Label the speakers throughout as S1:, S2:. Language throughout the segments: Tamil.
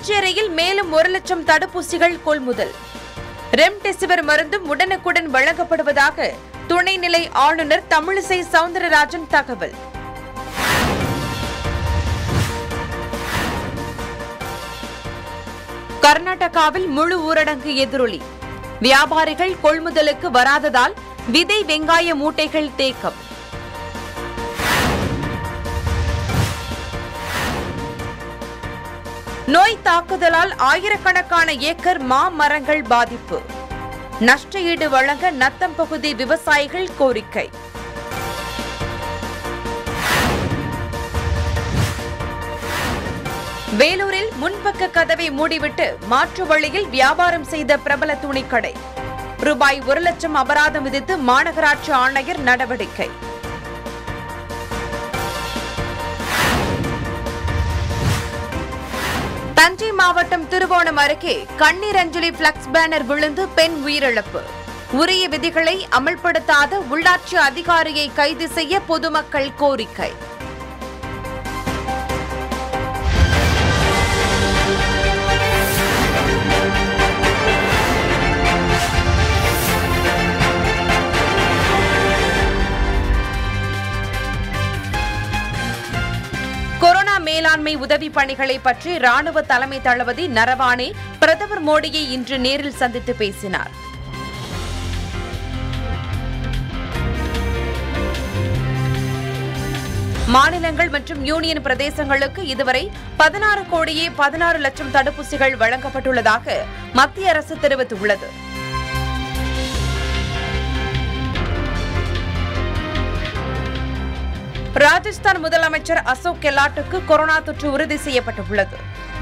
S1: புதுச்சேரியில் மேலும் ஒரு லட்சம் தடுப்பூசிகள் கொள்முதல் ரெம்டெசிவிர் மருந்தும் உடனுக்குடன் வழங்கப்படுவதாக துணைநிலை ஆளுநர் தமிழிசை சவுந்தரராஜன் தகவல் கர்நாடகாவில் முழு ஊரடங்கு எதிரொலி வியாபாரிகள் கொள்முதலுக்கு வராததால் விதை வெங்காய மூட்டைகள் தேக்கம் நோய் தாக்குதலால் ஆயிரக்கணக்கான ஏக்கர் மா மரங்கள் பாதிப்பு நஷ்ட ஈடு வழங்க நத்தம் பகுதி விவசாயிகள் கோரிக்கை வேலூரில் முன்பக்க கதவை மூடிவிட்டு மாற்று வழியில் வியாபாரம் செய்த பிரபல துணிக்கடை ரூபாய் ஒரு லட்சம் அபராதம் விதித்து மாநகராட்சி ஆணையர் நடவடிக்கை தஞ்சை மாவட்டம் திருவோணம் அருகே கண்ணீர் அஞ்சலி பிளக்ஸ் பேனர் விழுந்து பெண் உயிரிழப்பு உரிய விதிகளை அமல்படுத்தாத உள்ளாட்சி அதிகாரியை கைது செய்ய பொதுமக்கள் கோரிக்கை கொரோனா மேலாண்மை உதவி பணிகளை பற்றி ராணுவ தலைமை தளபதி நரவானே பிரதமர் மோடியை இன்று நேரில் சந்தித்து பேசினார் மாநிலங்கள் மற்றும் யூனியன் பிரதேசங்களுக்கு இதுவரை பதினாறு கோடியே பதினாறு லட்சம் தடுப்பூசிகள் வழங்கப்பட்டுள்ளதாக மத்திய அரசு தெரிவித்துள்ளது ராஜஸ்தான் முதலமைச்சர் அசோக் கெலாட்டுக்கு கொரோனா தொற்று உறுதி செய்யப்பட்டுள்ளது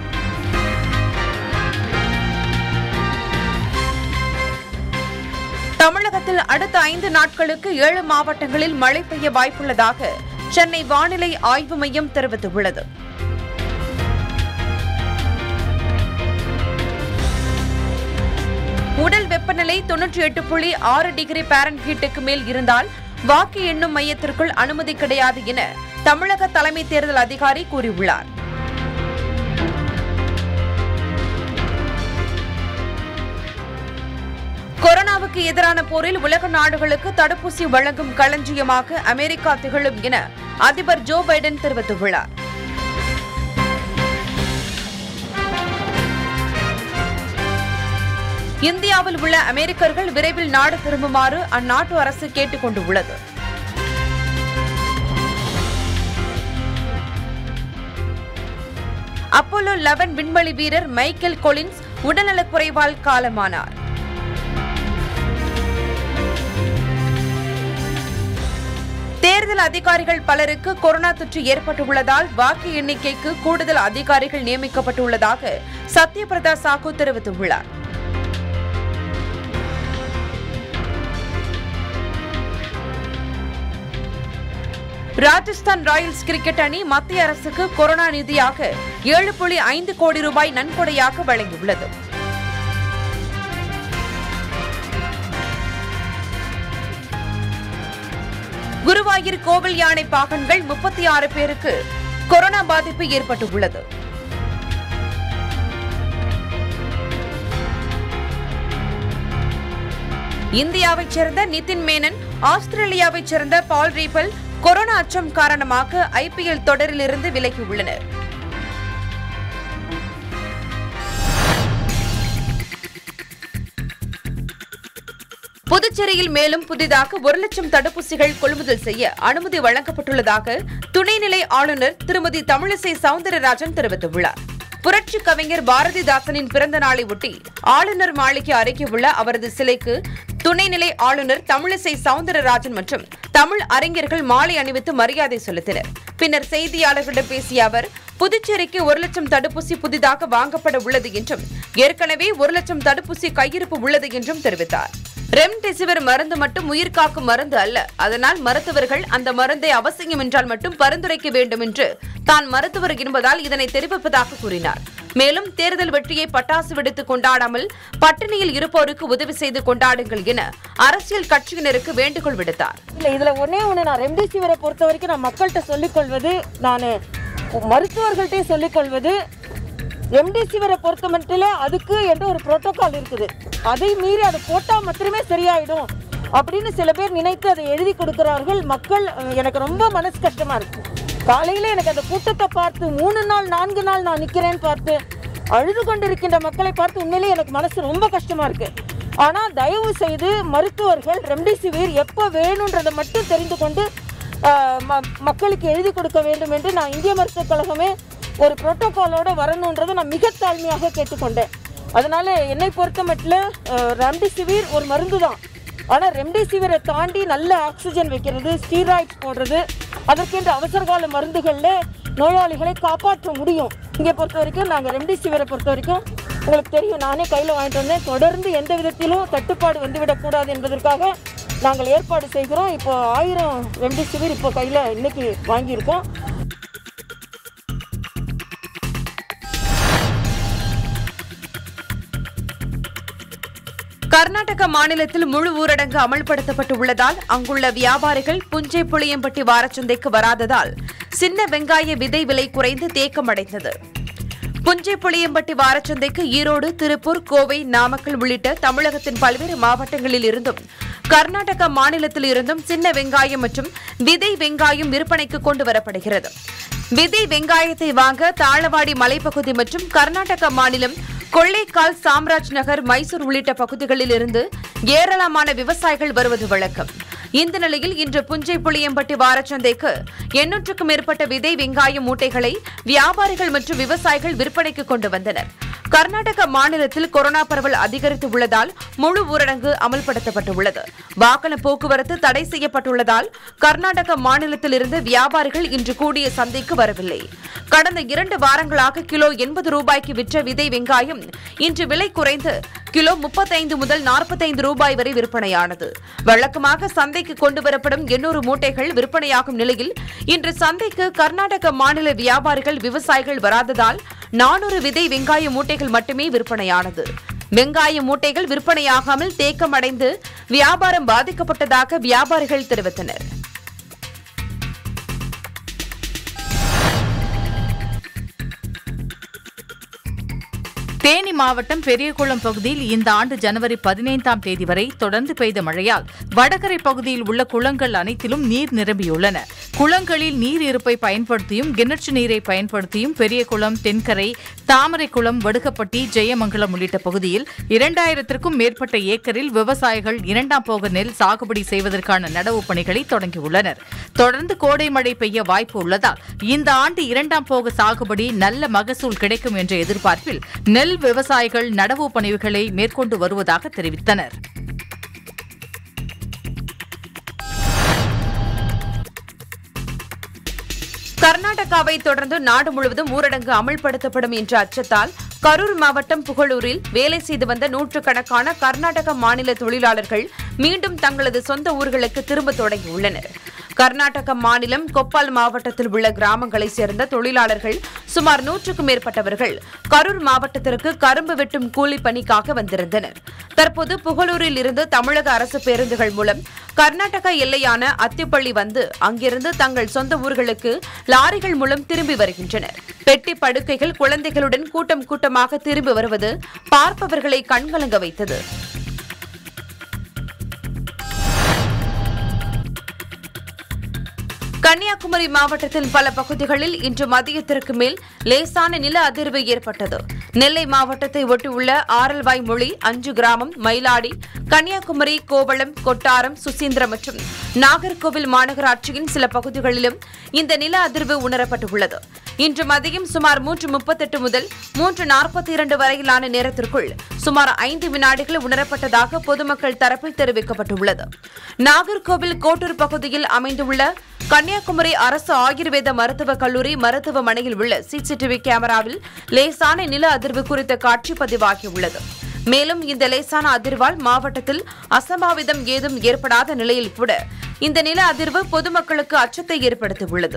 S1: தமிழகத்தில் அடுத்த ஐந்து நாட்களுக்கு ஏழு மாவட்டங்களில் மழை பெய்ய வாய்ப்புள்ளதாக சென்னை வானிலை ஆய்வு மையம் தெரிவித்துள்ளது உடல் வெப்பநிலை தொன்னூற்றி எட்டு புள்ளி ஆறு டிகிரி பாரன்ஹீட்டுக்கு மேல் இருந்தால் வாக்கு எண்ணும் மையத்திற்குள் அனுமதி கிடையாது என தமிழக தலைமை தேர்தல் அதிகாரி கூறியுள்ளார் கொரோனாவுக்கு எதிரான போரில் உலக நாடுகளுக்கு தடுப்பூசி வழங்கும் களஞ்சியமாக அமெரிக்கா திகழும் என அதிபர் ஜோ பைடன் தெரிவித்துள்ளார் இந்தியாவில் உள்ள அமெரிக்கர்கள் விரைவில் நாடு திரும்புமாறு அந்நாட்டு அரசு கேட்டுக் கொண்டுள்ளது அப்போலோ லெவன் விண்வெளி வீரர் மைக்கேல் கொலின்ஸ் உடல்நலக்குறைவால் காலமானார் தேர்தல் அதிகாரிகள் பலருக்கு கொரோனா தொற்று ஏற்பட்டுள்ளதால் வாக்கு எண்ணிக்கைக்கு கூடுதல் அதிகாரிகள் நியமிக்கப்பட்டுள்ளதாக சத்யபிரதா சாஹூ தெரிவித்துள்ளார் ராஜஸ்தான் ராயல்ஸ் கிரிக்கெட் அணி மத்திய அரசுக்கு கொரோனா நிதியாக ஏழு புள்ளி ஐந்து கோடி ரூபாய் நன்கொடையாக வழங்கியுள்ளது குருவாயூர் கோவில் யானை பாகன்கள் முப்பத்தி ஆறு பேருக்கு கொரோனா பாதிப்பு ஏற்பட்டுள்ளது இந்தியாவைச் சேர்ந்த நிதின் மேனன் ஆஸ்திரேலியாவைச் சேர்ந்த பால் ரீபல் கொரோனா அச்சம் காரணமாக ஐபிஎல் தொடரிலிருந்து விலகியுள்ளனர் புதுச்சேரியில் மேலும் புதிதாக ஒரு லட்சம் தடுப்பூசிகள் கொள்முதல் செய்ய அனுமதி வழங்கப்பட்டுள்ளதாக துணைநிலை ஆளுநர் திருமதி தமிழிசை சவுந்தரராஜன் தெரிவித்துள்ளார் புரட்சி கவிஞர் பாரதிதாசனின் பிறந்த நாளை ஒட்டி ஆளுநர் மாளிகை அருகே உள்ள அவரது சிலைக்கு துணைநிலை ஆளுநர் தமிழிசை சவுந்தரராஜன் மற்றும் தமிழ் அறிஞர்கள் மாலை அணிவித்து மரியாதை செலுத்தினர் பின்னர் செய்தியாளர்களிடம் பேசிய அவர் புதுச்சேரிக்கு ஒரு லட்சம் தடுப்பூசி புதிதாக வாங்கப்பட உள்ளது என்றும் ஏற்கனவே ஒரு லட்சம் தடுப்பூசி கையிருப்பு உள்ளது என்றும் தெரிவித்தார் ரெம்டெசிவிர் மருந்து மட்டும் உயிர் காக்கும் மருந்து அல்ல அதனால் மருத்துவர்கள் அந்த மருந்தை அவசியம் என்றால் மட்டும் பரிந்துரைக்க வேண்டும் என்று தான் மருத்துவர் என்பதால் இதனை தெரிவிப்பதாக கூறினார் மேலும் தேர்தல் வெற்றியை பட்டாசு வெடித்து கொண்டாடாமல் பட்டினியில் இருப்போருக்கு உதவி செய்து கொண்டாடுங்கள் என அரசியல் கட்சியினருக்கு வேண்டுகோள் விடுத்தார்
S2: இல்லை இதில் ஒன்றே ஒன்று நான் ரெம்டெசிவிரை பொறுத்த வரைக்கும் நான் மக்கள்கிட்ட சொல்லிக்கொள்வது நான் மருத்துவர்கள்ட்டையும் சொல்லிக்கொள்வது ரெம்டெசிவிரை பொறுத்த மட்டும் அதுக்கு என்று ஒரு புரோட்டோகால் இருக்குது அதை மீறி அதை போட்டால் மட்டுமே சரியாயிடும் அப்படின்னு சில பேர் நினைத்து அதை எழுதி கொடுக்கிறார்கள் மக்கள் அஹ், எனக்கு ரொம்ப மனசு கஷ்டமா இருக்கு காலையில எனக்கு அந்த கூட்டத்தை பார்த்து மூணு நாள் நான்கு நாள் நான் நிக்கிறேன்னு பார்த்து அழுது கொண்டிருக்கின்ற மக்களை பார்த்து உண்மையிலேயே எனக்கு மனசு ரொம்ப கஷ்டமா இருக்கு ஆனா தயவு செய்து மருத்துவர்கள் ரெம்டெசிவிர் எப்போ வேணுன்றதை மட்டும் தெரிந்து கொண்டு ஆஹ், ம- மக்களுக்கு எழுதி கொடுக்க வேண்டும் என்று நான் இந்திய மருத்துவக் கழகமே ஒரு புரோட்டோகாலோட வரணுன்றதை நான் மிக தாழ்மையாக கேட்டுக்கொண்டேன் அதனால என்னை பொறுத்த மட்டும் ரெம்டெசிவிர் ஒரு மருந்து தான் ஆனால் ரெம்டெசிவிரை தாண்டி நல்ல ஆக்சிஜன் வைக்கிறது ஸ்டீராய்ட்ஸ் போடுறது அதற்கென்று அவசரகால மருந்துகளில் நோயாளிகளை காப்பாற்ற முடியும் இங்கே பொறுத்த வரைக்கும் நாங்கள் ரெம்டெசிவிரை பொறுத்த வரைக்கும் உங்களுக்கு தெரியும் நானே கையில் வாங்கிட்டு வந்தேன் தொடர்ந்து எந்த விதத்திலும் தட்டுப்பாடு வந்துவிடக்கூடாது என்பதற்காக நாங்கள் ஏற்பாடு செய்கிறோம் இப்போ ஆயிரம் ரெம்டெசிவிர் இப்போ கையில் இன்னைக்கு வாங்கியிருக்கோம்
S1: கர்நாடக மாநிலத்தில் முழு ஊரடங்கு அமல்படுத்தப்பட்டு உள்ளதால் அங்குள்ள வியாபாரிகள் புஞ்சை புளியம்பட்டி வாரச்சந்தைக்கு வராததால் சின்ன வெங்காய விதை விலை குறைந்து தேக்கமடைந்தது புஞ்சை புளியம்பட்டி வாரச்சந்தைக்கு ஈரோடு திருப்பூர் கோவை நாமக்கல் உள்ளிட்ட தமிழகத்தின் பல்வேறு மாவட்டங்களில் இருந்தும் கர்நாடக மாநிலத்தில் இருந்தும் சின்ன வெங்காயம் மற்றும் விதை வெங்காயம் விற்பனைக்கு கொண்டு வரப்படுகிறது விதை வெங்காயத்தை வாங்க தாழவாடி மலைப்பகுதி மற்றும் கர்நாடக மாநிலம் கொள்ளைக்கால் சாம்ராஜ் நகர் மைசூர் உள்ளிட்ட பகுதிகளில் இருந்து ஏராளமான விவசாயிகள் வருவது வழக்கம் இந்த நிலையில் இன்று புஞ்சை புளியம்பட்டி வாரச்சந்தைக்கு எண்ணூற்றுக்கும் மேற்பட்ட விதை வெங்காய மூட்டைகளை வியாபாரிகள் மற்றும் விவசாயிகள் விற்பனைக்கு கொண்டு வந்தனர் கர்நாடக மாநிலத்தில் கொரோனா பரவல் அதிகரித்து உள்ளதால் முழு ஊரடங்கு அமல்படுத்தப்பட்டுள்ளது வாகன போக்குவரத்து தடை செய்யப்பட்டுள்ளதால் கர்நாடக மாநிலத்திலிருந்து வியாபாரிகள் இன்று கூடிய சந்தைக்கு வரவில்லை கடந்த இரண்டு வாரங்களாக கிலோ எண்பது ரூபாய்க்கு விற்ற விதை வெங்காயம் இன்று விலை குறைந்து கிலோ முப்பத்தைந்து முதல் நாற்பத்தைந்து ரூபாய் வரை விற்பனையானது வழக்கமாக சந்தைக்கு கொண்டு வரப்படும் எண்ணூறு மூட்டைகள் விற்பனையாகும் நிலையில் இன்று சந்தைக்கு கர்நாடக மாநில வியாபாரிகள் விவசாயிகள் வராததால் நானூறு விதை வெங்காய மூட்டைகள் மட்டுமே விற்பனையானது வெங்காய மூட்டைகள் விற்பனையாகாமல் தேக்கமடைந்து வியாபாரம் பாதிக்கப்பட்டதாக வியாபாரிகள் தெரிவித்தனர்
S3: தேனி மாவட்டம் பெரியகுளம் பகுதியில் இந்த ஆண்டு ஜனவரி பதினைந்தாம் தேதி வரை தொடர்ந்து பெய்த மழையால் வடகரை பகுதியில் உள்ள குளங்கள் அனைத்திலும் நீர் நிரம்பியுள்ளன குளங்களில் நீர் இருப்பை பயன்படுத்தியும் கிணற்று நீரை பயன்படுத்தியும் பெரியகுளம் தென்கரை தாமரைக்குளம் வடுகப்பட்டி ஜெயமங்கலம் உள்ளிட்ட பகுதியில் இரண்டாயிரத்திற்கும் மேற்பட்ட ஏக்கரில் விவசாயிகள் இரண்டாம் போக நெல் சாகுபடி செய்வதற்கான நடவு பணிகளை தொடங்கியுள்ளனர் தொடர்ந்து கோடை மழை பெய்ய வாய்ப்பு உள்ளதால் இந்த ஆண்டு இரண்டாம் போக சாகுபடி நல்ல மகசூல் கிடைக்கும் என்ற எதிர்பார்ப்பில் நெல் விவசாயிகள் நடவு பணிகளை மேற்கொண்டு வருவதாக தெரிவித்தனர்
S1: கர்நாடகாவை தொடர்ந்து நாடு முழுவதும் ஊரடங்கு அமல்படுத்தப்படும் என்ற அச்சத்தால் கரூர் மாவட்டம் புகழூரில் வேலை செய்து வந்த நூற்றுக்கணக்கான கர்நாடக மாநில தொழிலாளர்கள் மீண்டும் தங்களது சொந்த ஊர்களுக்கு திரும்ப தொடங்கியுள்ளனர் கர்நாடக மாநிலம் கொப்பால் மாவட்டத்தில் உள்ள கிராமங்களைச் சேர்ந்த தொழிலாளர்கள் சுமார் நூற்றுக்கும் மேற்பட்டவர்கள் கரூர் மாவட்டத்திற்கு கரும்பு வெட்டும் கூலி பணிக்காக வந்திருந்தனர் தற்போது புகழூரில் இருந்து தமிழக அரசு பேருந்துகள் மூலம் கர்நாடகா எல்லையான அத்திப்பள்ளி வந்து அங்கிருந்து தங்கள் சொந்த ஊர்களுக்கு லாரிகள் மூலம் திரும்பி வருகின்றனர் பெட்டி படுக்கைகள் குழந்தைகளுடன் கூட்டம் கூட்டமாக திரும்பி வருவது பார்ப்பவர்களை கண்கலங்க வைத்தது கன்னியாகுமரி மாவட்டத்தின் பல பகுதிகளில் இன்று மதியத்திற்கு மேல் லேசான நில அதிர்வு ஏற்பட்டது நெல்லை மாவட்டத்தை ஒட்டியுள்ள ஆரல்வாய் மொழி அஞ்சு கிராமம் மயிலாடி கன்னியாகுமரி கோவளம் கொட்டாரம் சுசீந்திரம் மற்றும் நாகர்கோவில் மாநகராட்சியின் சில பகுதிகளிலும் இந்த நில அதிர்வு உணரப்பட்டுள்ளது இன்று மதியம் சுமார் மூன்று முப்பத்தெட்டு முதல் மூன்று நாற்பத்தி இரண்டு வரையிலான நேரத்திற்குள் சுமார் ஐந்து வினாடிகள் உணரப்பட்டதாக பொதுமக்கள் தரப்பில் தெரிவிக்கப்பட்டுள்ளது நாகர்கோவில் கோட்டூர் பகுதியில் அமைந்துள்ள கன்னியாகுமரி அரசு ஆயுர்வேத மருத்துவக் கல்லூரி மருத்துவமனையில் உள்ள சிசிடிவி கேமராவில் லேசான நில அதிர்வு குறித்த காட்சி பதிவாகியுள்ளது மேலும் இந்த லேசான அதிர்வால் மாவட்டத்தில் அசம்பாவிதம் ஏதும் ஏற்படாத நிலையில் கூட இந்த நில அதிர்வு பொதுமக்களுக்கு அச்சத்தை ஏற்படுத்தியுள்ளது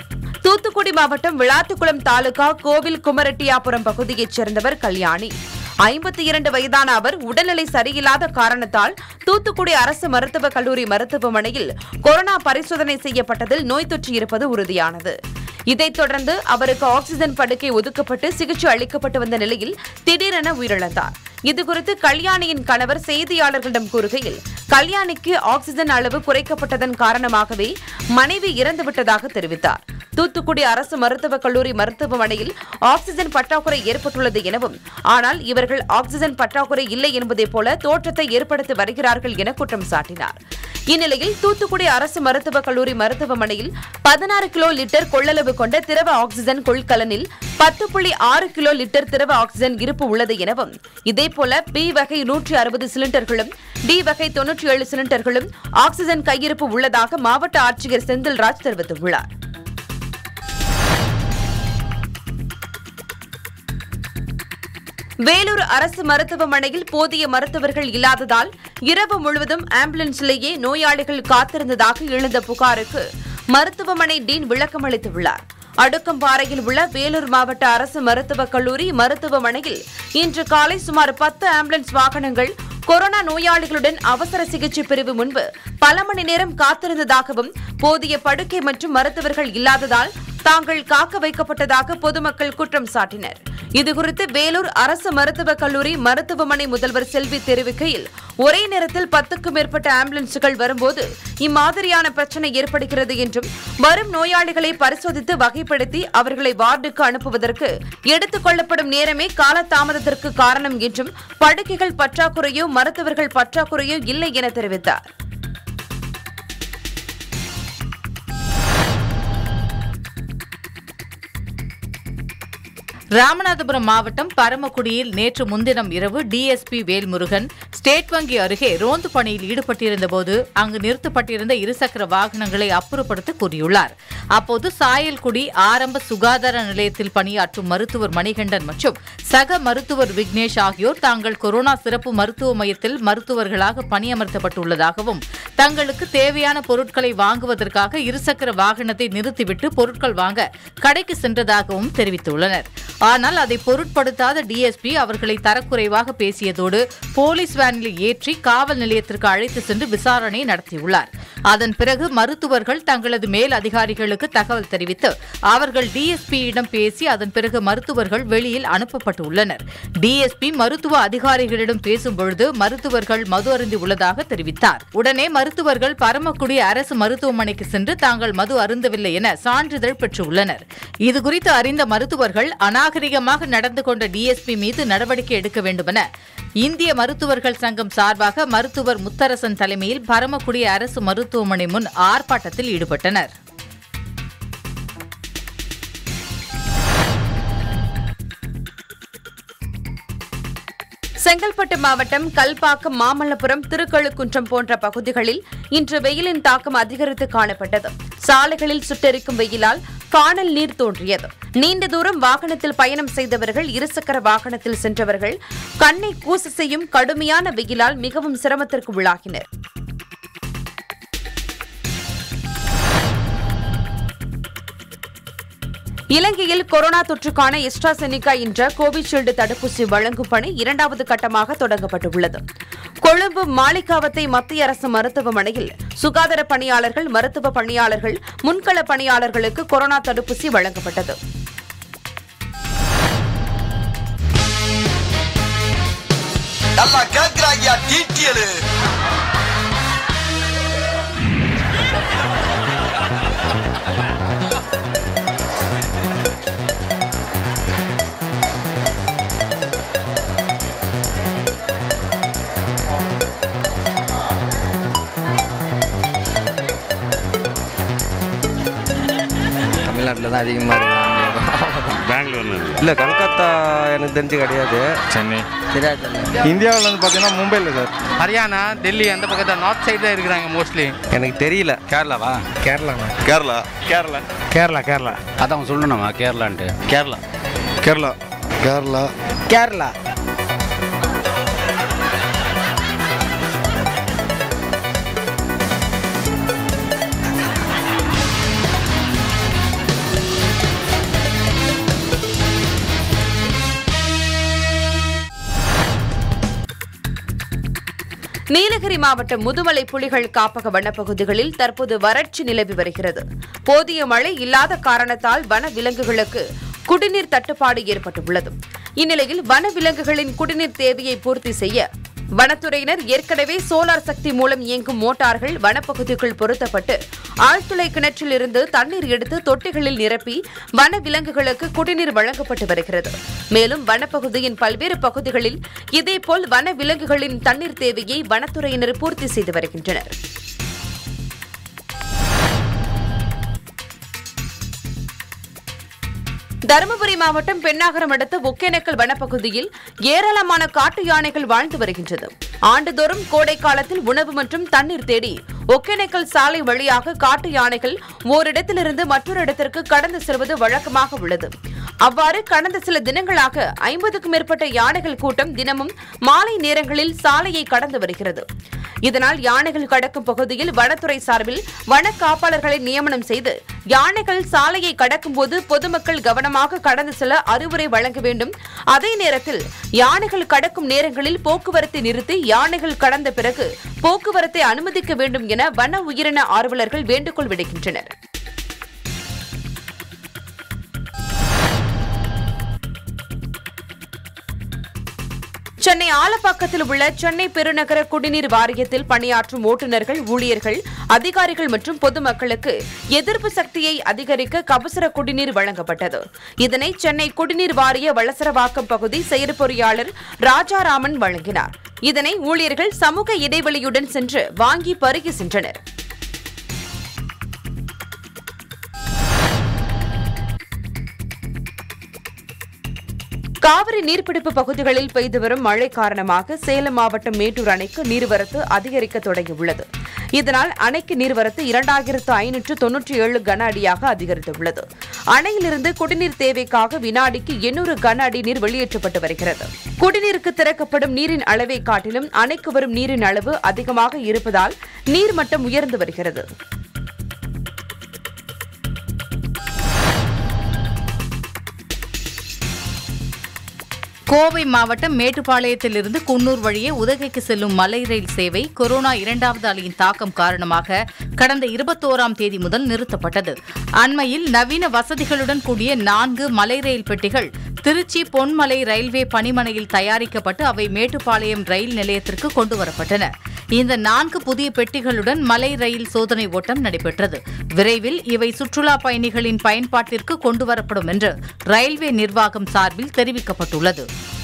S1: தூத்துக்குடி மாவட்டம் விளாத்துக்குளம் தாலுகா கோவில் குமரெட்டியாபுரம் பகுதியைச் சேர்ந்தவர் கல்யாணி ஐம்பத்தி இரண்டு வயதான அவர் உடல்நிலை சரியில்லாத காரணத்தால் தூத்துக்குடி அரசு மருத்துவக் கல்லூரி மருத்துவமனையில் கொரோனா பரிசோதனை செய்யப்பட்டதில் நோய் தொற்று இருப்பது உறுதியானது இதைத் தொடர்ந்து அவருக்கு ஆக்ஸிஜன் படுக்கை ஒதுக்கப்பட்டு சிகிச்சை அளிக்கப்பட்டு வந்த நிலையில் திடீரென உயிரிழந்தார் இதுகுறித்து கல்யாணியின் கணவர் செய்தியாளர்களிடம் கூறுகையில் கல்யாணிக்கு ஆக்ஸிஜன் அளவு குறைக்கப்பட்டதன் காரணமாகவே மனைவி இறந்துவிட்டதாக தெரிவித்தார் தூத்துக்குடி அரசு மருத்துவக் கல்லூரி மருத்துவமனையில் ஆக்ஸிஜன் பற்றாக்குறை ஏற்பட்டுள்ளது எனவும் ஆனால் இவர்கள் ஆக்ஸிஜன் பற்றாக்குறை இல்லை என்பதைப் போல தோற்றத்தை ஏற்படுத்தி வருகிறார்கள் என குற்றம் சாட்டினார் இந்நிலையில் தூத்துக்குடி அரசு மருத்துவக் கல்லூரி மருத்துவமனையில் பதினாறு கிலோ லிட்டர் கொள்ளளவு கொண்ட திரவ ஆக்ஸிஜன் கொள்கலனில் பத்து புள்ளி ஆறு கிலோ லிட்டர் திரவ ஆக்ஸிஜன் இருப்பு உள்ளது எனவும் இதேபோல பி வகை நூற்றி அறுபது சிலிண்டர்களும் டி வகை தொன்னூற்றி ஏழு சிலிண்டர்களும் ஆக்ஸிஜன் கையிருப்பு உள்ளதாக மாவட்ட ஆட்சியர் செந்தில்ராஜ் தெரிவித்துள்ளார் வேலூர் அரசு மருத்துவமனையில் போதிய மருத்துவர்கள் இல்லாததால் இரவு முழுவதும் ஆம்புலன்ஸிலேயே நோயாளிகள் காத்திருந்ததாக எழுந்த புகாருக்கு மருத்துவமனை டீன் விளக்கம் அளித்துள்ளார் அடுக்கம்பாறையில் உள்ள வேலூர் மாவட்ட அரசு மருத்துவக் கல்லூரி மருத்துவமனையில் இன்று காலை சுமார் பத்து ஆம்புலன்ஸ் வாகனங்கள் கொரோனா நோயாளிகளுடன் அவசர சிகிச்சை பிரிவு முன்பு பல மணி நேரம் காத்திருந்ததாகவும் போதிய படுக்கை மற்றும் மருத்துவர்கள் இல்லாததால் தாங்கள் காக்க வைக்கப்பட்டதாக பொதுமக்கள் குற்றம் சாட்டினர் இதுகுறித்து வேலூர் அரசு மருத்துவக் கல்லூரி மருத்துவமனை முதல்வர் செல்வி தெரிவிக்கையில் ஒரே நேரத்தில் பத்துக்கும் மேற்பட்ட ஆம்புலன்ஸ்கள் வரும்போது இம்மாதிரியான பிரச்சனை ஏற்படுகிறது என்றும் வரும் நோயாளிகளை பரிசோதித்து வகைப்படுத்தி அவர்களை வார்டுக்கு அனுப்புவதற்கு எடுத்துக் கொள்ளப்படும் நேரமே காலதாமதத்திற்கு காரணம் என்றும் படுக்கைகள் பற்றாக்குறையோ மருத்துவர்கள் பற்றாக்குறையோ இல்லை என தெரிவித்தார்
S3: ராமநாதபுரம் மாவட்டம் பரமக்குடியில் நேற்று முன்தினம் இரவு டிஎஸ்பி வேல்முருகன் ஸ்டேட் வங்கி அருகே ரோந்து பணியில் ஈடுபட்டிருந்தபோது அங்கு நிறுத்தப்பட்டிருந்த இருசக்கர வாகனங்களை அப்புறப்படுத்த கூறியுள்ளார் அப்போது சாயல்குடி ஆரம்ப சுகாதார நிலையத்தில் பணியாற்றும் மருத்துவர் மணிகண்டன் மற்றும் சக மருத்துவர் விக்னேஷ் ஆகியோர் தாங்கள் கொரோனா சிறப்பு மருத்துவ மையத்தில் மருத்துவர்களாக பணியமர்த்தப்பட்டுள்ளதாகவும் தங்களுக்கு தேவையான பொருட்களை வாங்குவதற்காக இருசக்கர வாகனத்தை நிறுத்திவிட்டு பொருட்கள் வாங்க கடைக்கு சென்றதாகவும் தெரிவித்துள்ளனர் ஆனால் அதை பொருட்படுத்தாத டிஎஸ்பி அவர்களை தரக்குறைவாக பேசியதோடு போலீஸ் வேனில் ஏற்றி காவல் நிலையத்திற்கு அழைத்து சென்று விசாரணை நடத்தியுள்ளார் அதன் பிறகு மருத்துவர்கள் தங்களது மேல் அதிகாரிகளுக்கு தகவல் தெரிவித்து அவர்கள் டிஎஸ்பியிடம் பேசி அதன் பிறகு மருத்துவர்கள் வெளியில் அனுப்பப்பட்டுள்ளனர் டிஎஸ்பி மருத்துவ அதிகாரிகளிடம் பேசும்பொழுது மருத்துவர்கள் மது அருந்தி உள்ளதாக தெரிவித்தார் உடனே மருத்துவர்கள் பரமக்குடி அரசு மருத்துவமனைக்கு சென்று தாங்கள் மது அருந்தவில்லை என சான்றிதழ் பெற்றுள்ளனர் இதுகுறித்து அறிந்த மருத்துவர்கள் அநாகரிகமாக நடந்து கொண்ட டிஎஸ்பி மீது நடவடிக்கை எடுக்க வேண்டுமென இந்திய மருத்துவர்கள் சங்கம் சார்பாக மருத்துவர் முத்தரசன் தலைமையில் பரமக்குடி அரசு மருத்துவமனை முன் ஆர்ப்பாட்டத்தில் ஈடுபட்டனர்
S1: செங்கல்பட்டு மாவட்டம் கல்பாக்கம் மாமல்லபுரம் திருக்கழுக்குன்றம் போன்ற பகுதிகளில் இன்று வெயிலின் தாக்கம் அதிகரித்து காணப்பட்டது சாலைகளில் சுட்டெரிக்கும் வெயிலால் காணல் நீர் தோன்றியது நீண்ட தூரம் வாகனத்தில் பயணம் செய்தவர்கள் இருசக்கர வாகனத்தில் சென்றவர்கள் கண்ணை கூச செய்யும் கடுமையான வெயிலால் மிகவும் சிரமத்திற்கு உள்ளாகினர் இலங்கையில் கொரோனா தொற்றுக்கான எஸ்ட்ராசெனிகா என்ற கோவிஷீல்டு தடுப்பூசி வழங்கும் பணி இரண்டாவது கட்டமாக தொடங்கப்பட்டுள்ளது கொழும்பு மாளிகாவத்தை மத்திய அரசு மருத்துவமனையில் சுகாதார பணியாளர்கள் மருத்துவ பணியாளர்கள் முன்கள பணியாளர்களுக்கு கொரோனா தடுப்பூசி வழங்கப்பட்டது
S4: நல்லா கேக்குறாங்கயா டீட்டியலு
S5: தமிழ்நாட்டில் தான் அதிகமாக இருக்கு
S6: பெங்களூர்ல
S7: இல்லை கல்கத்தா எனக்கு தெரிஞ்சு கிடையாது
S6: சென்னை
S5: தெரியாது
S7: இந்தியாவில் வந்து பார்த்தீங்கன்னா மும்பையில் சார்
S8: ஹரியானா டெல்லி அந்த பக்கத்தில் நார்த் சைடு தான் இருக்கிறாங்க மோஸ்ட்லி
S7: எனக்கு தெரியல
S6: கேரளாவா
S7: கேரளாண்ணா
S6: கேரளா கேரளா
S7: கேரளா கேரளா
S8: அதான் சொல்லணுமா கேரளான்ட்டு கேரளா
S7: கேரளா கேரளா
S5: கேரளா
S1: நீலகிரி மாவட்டம் முதுமலை புலிகள் காப்பக வனப்பகுதிகளில் தற்போது வறட்சி நிலவி வருகிறது போதிய மழை இல்லாத காரணத்தால் வன விலங்குகளுக்கு குடிநீர் தட்டுப்பாடு ஏற்பட்டுள்ளது இந்நிலையில் வன விலங்குகளின் குடிநீர் தேவையை பூர்த்தி செய்ய வனத்துறையினர் ஏற்கனவே சோலார் சக்தி மூலம் இயங்கும் மோட்டார்கள் வனப்பகுதிக்குள் பொருத்தப்பட்டு ஆழ்துளை கிணற்றில் இருந்து தண்ணீர் எடுத்து தொட்டிகளில் நிரப்பி வன விலங்குகளுக்கு குடிநீர் வழங்கப்பட்டு வருகிறது மேலும் வனப்பகுதியின் பல்வேறு பகுதிகளில் இதேபோல் வன விலங்குகளின் தண்ணீர் தேவையை வனத்துறையினர் பூர்த்தி செய்து வருகின்றனர் தருமபுரி மாவட்டம் பெண்ணாகரம் அடுத்த ஒகேனக்கல் வனப்பகுதியில் ஏராளமான காட்டு யானைகள் வாழ்ந்து வருகின்றது ஆண்டுதோறும் கோடை காலத்தில் உணவு மற்றும் தண்ணீர் தேடி ஒகேனக்கல் சாலை வழியாக காட்டு யானைகள் ஓரிடத்திலிருந்து மற்றொரு இடத்திற்கு கடந்து செல்வது வழக்கமாக உள்ளது அவ்வாறு கடந்த சில தினங்களாக ஐம்பதுக்கும் மேற்பட்ட யானைகள் கூட்டம் தினமும் மாலை நேரங்களில் சாலையை கடந்து வருகிறது இதனால் யானைகள் கடக்கும் பகுதியில் வனத்துறை சார்பில் வன காப்பாளர்களை நியமனம் செய்து யானைகள் சாலையை கடக்கும்போது பொதுமக்கள் கவனமாக கடந்து செல்ல அறிவுரை வழங்க வேண்டும் அதே நேரத்தில் யானைகள் கடக்கும் நேரங்களில் போக்குவரத்தை நிறுத்தி யானைகள் கடந்த பிறகு போக்குவரத்தை அனுமதிக்க வேண்டும் என வன உயிரின ஆர்வலர்கள் வேண்டுகோள் விடுக்கின்றனர் சென்னை ஆலப்பாக்கத்தில் உள்ள சென்னை பெருநகர குடிநீர் வாரியத்தில் பணியாற்றும் ஓட்டுநர்கள் ஊழியர்கள் அதிகாரிகள் மற்றும் பொதுமக்களுக்கு எதிர்ப்பு சக்தியை அதிகரிக்க கபசுர குடிநீர் வழங்கப்பட்டது இதனை சென்னை குடிநீர் வாரிய வளசரவாக்கம் பகுதி செயற்பொறியாளர் ராஜாராமன் வழங்கினார் இதனை ஊழியர்கள் சமூக இடைவெளியுடன் சென்று வாங்கி பருகி சென்றனர் காவிரி நீர்பிடிப்பு பகுதிகளில் பெய்து வரும் மழை காரணமாக சேலம் மாவட்டம் மேட்டூர் அணைக்கு நீர்வரத்து அதிகரிக்க தொடங்கியுள்ளது இதனால் அணைக்கு நீர்வரத்து இரண்டாயிரத்து ஐநூற்று தொன்னூற்றி ஏழு கன அடியாக அதிகரித்துள்ளது அணையிலிருந்து குடிநீர் தேவைக்காக வினாடிக்கு எண்ணூறு கன அடி நீர் வெளியேற்றப்பட்டு வருகிறது குடிநீருக்கு திறக்கப்படும் நீரின் அளவை காட்டிலும் அணைக்கு வரும் நீரின் அளவு அதிகமாக இருப்பதால் நீர்மட்டம் உயர்ந்து வருகிறது
S3: கோவை மாவட்டம் மேட்டுப்பாளையத்திலிருந்து குன்னூர் வழியே உதகைக்கு செல்லும் மலை ரயில் சேவை கொரோனா இரண்டாவது அலையின் தாக்கம் காரணமாக கடந்த இருபத்தோராம் தேதி முதல் நிறுத்தப்பட்டது அண்மையில் நவீன வசதிகளுடன் கூடிய நான்கு மலை ரயில் பெட்டிகள் திருச்சி பொன்மலை ரயில்வே பணிமனையில் தயாரிக்கப்பட்டு அவை மேட்டுப்பாளையம் ரயில் நிலையத்திற்கு கொண்டுவரப்பட்டன இந்த நான்கு புதிய பெட்டிகளுடன் மலை ரயில் சோதனை ஓட்டம் நடைபெற்றது விரைவில் இவை சுற்றுலா பயணிகளின் பயன்பாட்டிற்கு கொண்டுவரப்படும் என்று ரயில்வே நிர்வாகம் சார்பில் தெரிவிக்கப்பட்டுள்ளது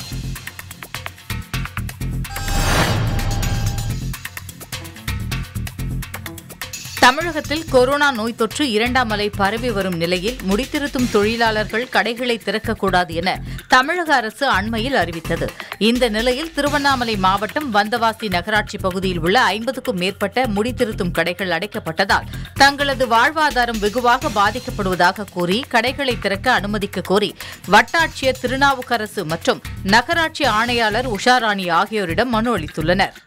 S3: தமிழகத்தில் கொரோனா நோய் தொற்று இரண்டாம் அலை பரவி வரும் நிலையில் முடித்திருத்தும் தொழிலாளர்கள் கடைகளை திறக்கக்கூடாது என தமிழக அரசு அண்மையில் அறிவித்தது இந்த நிலையில் திருவண்ணாமலை மாவட்டம் வந்தவாசி நகராட்சி பகுதியில் உள்ள ஐம்பதுக்கும் மேற்பட்ட முடித்திருத்தும் கடைகள் அடைக்கப்பட்டதால் தங்களது வாழ்வாதாரம் வெகுவாக பாதிக்கப்படுவதாக கூறி கடைகளை திறக்க அனுமதிக்க கோரி வட்டாட்சியர் திருநாவுக்கரசு மற்றும் நகராட்சி ஆணையாளர் உஷாராணி ஆகியோரிடம் மனு அளித்துள்ளனர்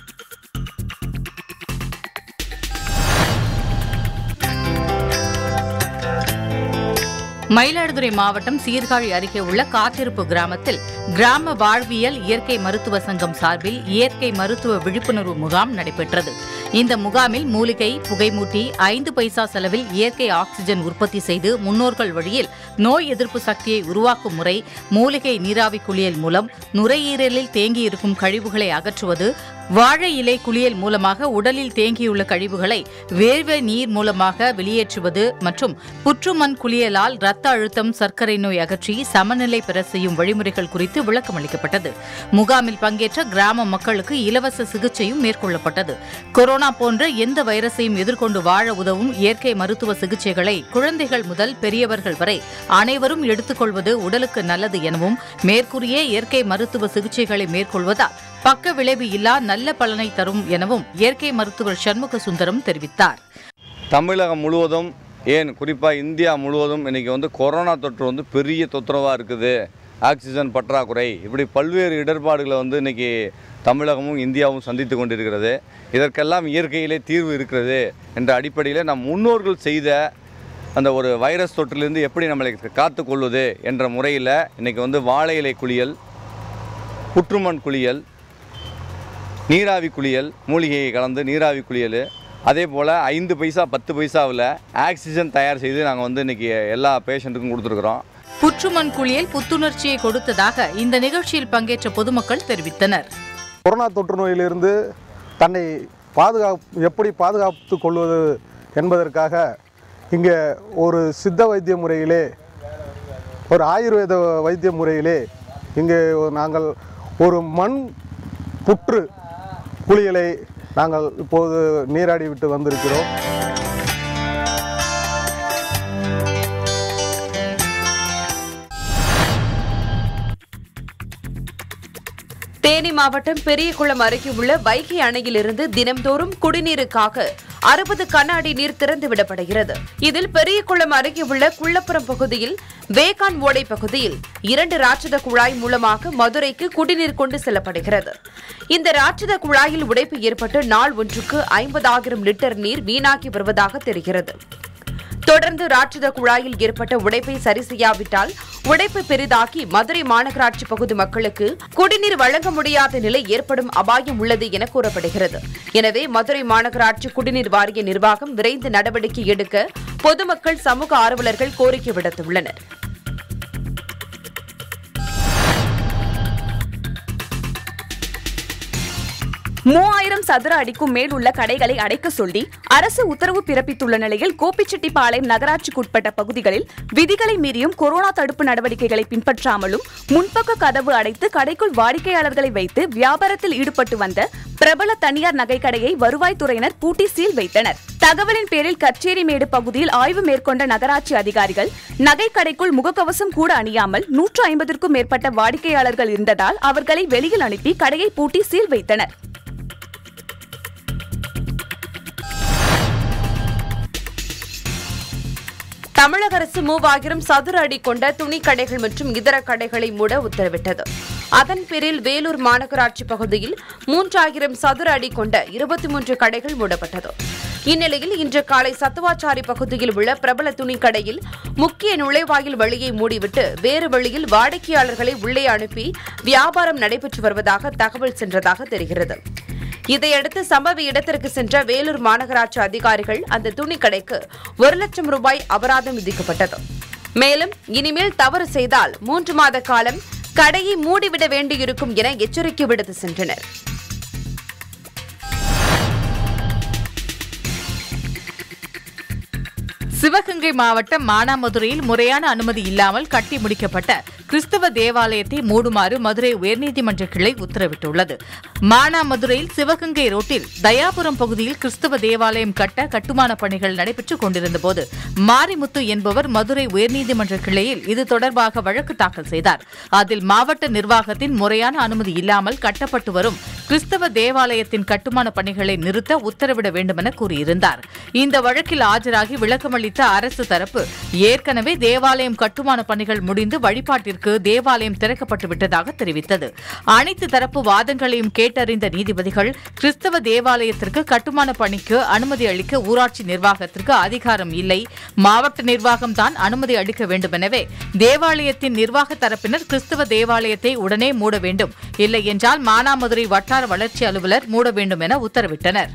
S3: மயிலாடுதுறை மாவட்டம் சீர்காழி அருகே உள்ள காத்திருப்பு கிராமத்தில் கிராம வாழ்வியல் இயற்கை மருத்துவ சங்கம் சார்பில் இயற்கை மருத்துவ விழிப்புணர்வு முகாம் நடைபெற்றது இந்த முகாமில் மூலிகை புகைமூட்டி ஐந்து பைசா செலவில் இயற்கை ஆக்ஸிஜன் உற்பத்தி செய்து முன்னோர்கள் வழியில் நோய் எதிர்ப்பு சக்தியை உருவாக்கும் முறை மூலிகை நீராவி குளியல் மூலம் நுரையீரலில் தேங்கியிருக்கும் கழிவுகளை அகற்றுவது வாழை இலை குளியல் மூலமாக உடலில் தேங்கியுள்ள கழிவுகளை வேர்வை நீர் மூலமாக வெளியேற்றுவது மற்றும் புற்றுமண் குளியலால் இரத்த அழுத்தம் சர்க்கரை நோய் அகற்றி சமநிலை பெற செய்யும் வழிமுறைகள் குறித்து விளக்கம் அளிக்கப்பட்டது முகாமில் பங்கேற்ற கிராம மக்களுக்கு இலவச சிகிச்சையும் மேற்கொள்ளப்பட்டது கொரோனா போன்ற எந்த வைரஸையும் எதிர்கொண்டு வாழ உதவும் இயற்கை மருத்துவ சிகிச்சைகளை குழந்தைகள் முதல் பெரியவர்கள் வரை அனைவரும் எடுத்துக்கொள்வது உடலுக்கு நல்லது எனவும் மேற்கூறிய இயற்கை மருத்துவ சிகிச்சைகளை மேற்கொள்வதால் பக்க விளைவு இல்லா நல்ல பலனை தரும் எனவும் இயற்கை மருத்துவர் சண்முக சுந்தரம் தெரிவித்தார்
S6: தமிழகம் முழுவதும் ஏன் குறிப்பாக இந்தியா முழுவதும் இன்றைக்கி வந்து கொரோனா தொற்று வந்து பெரிய தொந்தரவாக இருக்குது ஆக்சிஜன் பற்றாக்குறை இப்படி பல்வேறு இடர்பாடுகளை வந்து இன்றைக்கி தமிழகமும் இந்தியாவும் சந்தித்து கொண்டிருக்கிறது இதற்கெல்லாம் இயற்கையிலே தீர்வு இருக்கிறது என்ற அடிப்படையில் நம் முன்னோர்கள் செய்த அந்த ஒரு வைரஸ் தொற்றிலிருந்து எப்படி நம்மளை காத்துக்கொள்வது என்ற முறையில் இன்றைக்கி வந்து வாழை இலை குளியல் புற்றுமண் குளியல் நீராவி குளியல் மூலிகையை கலந்து நீராவி குளியல் அதே போல் ஐந்து பைசா பத்து பைசாவில் ஆக்சிஜன் தயார் செய்து நாங்கள் வந்து இன்றைக்கி எல்லா பேஷண்ட்டுக்கும் கொடுத்துருக்குறோம்
S3: புற்றுமண் குளியல் புத்துணர்ச்சியை கொடுத்ததாக இந்த நிகழ்ச்சியில் பங்கேற்ற பொதுமக்கள் தெரிவித்தனர்
S9: கொரோனா தொற்று நோயிலிருந்து தன்னை பாதுகாப்பு எப்படி பாதுகாத்து கொள்வது என்பதற்காக இங்கே ஒரு சித்த வைத்திய முறையிலே ஒரு ஆயுர்வேத வைத்திய முறையிலே இங்கே நாங்கள் ஒரு மண் புற்று குளியலை நாங்கள் இப்போது நீராடி விட்டு வந்திருக்கிறோம்
S1: தேனி மாவட்டம் பெரியகுளம் அருகே உள்ள வைகை அணையிலிருந்து தினம்தோறும் குடிநீருக்காக அறுபது கன அடி நீர் திறந்து விடப்படுகிறது இதில் பெரியகுளம் அருகே உள்ள குள்ளப்புறம் பகுதியில் வேகான் ஓடை பகுதியில் இரண்டு ராட்சத குழாய் மூலமாக மதுரைக்கு குடிநீர் கொண்டு செல்லப்படுகிறது இந்த ராட்சத குழாயில் உடைப்பு ஏற்பட்டு நாள் ஒன்றுக்கு ஐம்பதாயிரம் லிட்டர் நீர் வீணாகி வருவதாக தெரிகிறது தொடர்ந்து ராட்சத குழாயில் ஏற்பட்ட உடைப்பை சரி செய்யாவிட்டால் உடைப்பு பெரிதாக்கி மதுரை மாநகராட்சி பகுதி மக்களுக்கு குடிநீர் வழங்க முடியாத நிலை ஏற்படும் அபாயம் உள்ளது என கூறப்படுகிறது எனவே மதுரை மாநகராட்சி குடிநீர் வாரிய நிர்வாகம் விரைந்து நடவடிக்கை எடுக்க பொதுமக்கள் சமூக ஆர்வலர்கள் கோரிக்கை விடுத்துள்ளனர்
S10: மூவாயிரம் சதுர அடிக்கும் மேல் உள்ள கடைகளை அடைக்க சொல்லி அரசு உத்தரவு பிறப்பித்துள்ள நிலையில் கோபிச்செட்டிப்பாளையம் நகராட்சிக்குட்பட்ட பகுதிகளில் விதிகளை மீறியும் கொரோனா தடுப்பு நடவடிக்கைகளை பின்பற்றாமலும் முன்பக்க கதவு அடைத்து கடைக்குள் வாடிக்கையாளர்களை வைத்து வியாபாரத்தில் ஈடுபட்டு வந்த பிரபல தனியார் நகைக்கடையை வருவாய்த்துறையினர் பூட்டி சீல் வைத்தனர் தகவலின் பேரில் கச்சேரிமேடு பகுதியில் ஆய்வு மேற்கொண்ட நகராட்சி அதிகாரிகள் நகைக்கடைக்குள் முகக்கவசம் கூட அணியாமல் நூற்று ஐம்பதற்கும் மேற்பட்ட வாடிக்கையாளர்கள் இருந்ததால் அவர்களை வெளியில் அனுப்பி கடையை பூட்டி சீல் வைத்தனர்
S1: தமிழக அரசு மூவாயிரம் சதுர அடி கொண்ட துணி கடைகள் மற்றும் இதர கடைகளை மூட உத்தரவிட்டது அதன் பேரில் வேலூர் மாநகராட்சி பகுதியில் மூன்றாயிரம் சதுர அடி கொண்ட இருபத்தி மூன்று கடைகள் மூடப்பட்டது இந்நிலையில் இன்று காலை சத்துவாச்சாரி பகுதியில் உள்ள பிரபல துணி கடையில் முக்கிய நுழைவாயில் வழியை மூடிவிட்டு வேறு வழியில் வாடிக்கையாளர்களை உள்ளே அனுப்பி வியாபாரம் நடைபெற்று வருவதாக தகவல் சென்றதாக தெரிகிறது இதையடுத்து சம்பவ இடத்திற்கு சென்ற வேலூர் மாநகராட்சி அதிகாரிகள் அந்த துணி கடைக்கு ஒரு லட்சம் ரூபாய் அபராதம் விதிக்கப்பட்டது மேலும் இனிமேல் தவறு செய்தால் மூன்று மாத காலம் கடையை மூடிவிட வேண்டியிருக்கும் என எச்சரிக்கை விடுத்து சென்றனர்
S3: சிவகங்கை மாவட்டம் மானாமதுரையில் முறையான அனுமதி இல்லாமல் கட்டி முடிக்கப்பட்ட கிறிஸ்தவ தேவாலயத்தை மூடுமாறு மதுரை உயர்நீதிமன்ற கிளை உத்தரவிட்டுள்ளது மானாமதுரையில் சிவகங்கை ரோட்டில் தயாபுரம் பகுதியில் கிறிஸ்தவ தேவாலயம் கட்ட கட்டுமான பணிகள் நடைபெற்றுக் கொண்டிருந்தபோது மாரிமுத்து என்பவர் மதுரை உயர்நீதிமன்ற கிளையில் இது தொடர்பாக வழக்கு தாக்கல் செய்தார் அதில் மாவட்ட நிர்வாகத்தின் முறையான அனுமதி இல்லாமல் கட்டப்பட்டு வரும் கிறிஸ்தவ தேவாலயத்தின் கட்டுமான பணிகளை நிறுத்த உத்தரவிட வேண்டுமென கூறியிருந்தார் இந்த வழக்கில் ஆஜராகி விளக்கமளித்த அரசு தரப்பு ஏற்கனவே தேவாலயம் கட்டுமான பணிகள் முடிந்து வழிபாட்டிற்கு தேவாலயம் திறக்கப்பட்டு விட்டதாக தெரிவித்தது அனைத்து தரப்பு வாதங்களையும் கேட்டறிந்த நீதிபதிகள் கிறிஸ்தவ தேவாலயத்திற்கு கட்டுமான பணிக்கு அனுமதி அளிக்க ஊராட்சி நிர்வாகத்திற்கு அதிகாரம் இல்லை மாவட்ட நிர்வாகம் தான் அனுமதி அளிக்க வேண்டுமெனவே தேவாலயத்தின் நிர்வாக தரப்பினர் கிறிஸ்தவ தேவாலயத்தை உடனே மூட வேண்டும் இல்லை என்றால் மானாமதுரை வட்டார வளர்ச்சி அலுவலர் மூட வேண்டும் என உத்தரவிட்டனர்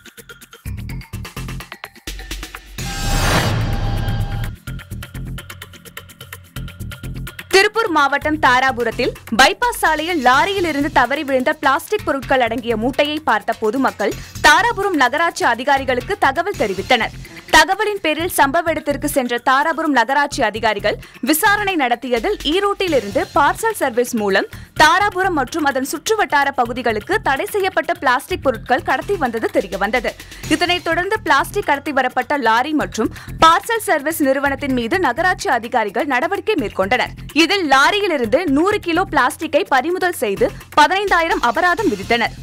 S10: திருப்பூர் மாவட்டம் தாராபுரத்தில் பைபாஸ் சாலையில் லாரியில் இருந்து தவறி விழுந்த பிளாஸ்டிக் பொருட்கள் அடங்கிய மூட்டையை பார்த்த பொதுமக்கள் தாராபுரம் நகராட்சி அதிகாரிகளுக்கு தகவல் தெரிவித்தனர் தகவலின் பேரில் சம்பவ இடத்திற்கு சென்ற தாராபுரம் நகராட்சி அதிகாரிகள் விசாரணை நடத்தியதில் ஈரோட்டில் இருந்து பார்சல் சர்வீஸ் மூலம் தாராபுரம் மற்றும் அதன் சுற்றுவட்டார பகுதிகளுக்கு தடை செய்யப்பட்ட பிளாஸ்டிக் பொருட்கள் கடத்தி வந்தது தெரியவந்தது இதனைத் தொடர்ந்து பிளாஸ்டிக் கடத்தி வரப்பட்ட லாரி மற்றும் பார்சல் சர்வீஸ் நிறுவனத்தின் மீது நகராட்சி அதிகாரிகள் நடவடிக்கை மேற்கொண்டனர் இதில் லாரியிலிருந்து நூறு கிலோ பிளாஸ்டிக்கை பறிமுதல் செய்து பதினைந்தாயிரம் அபராதம் விதித்தனர்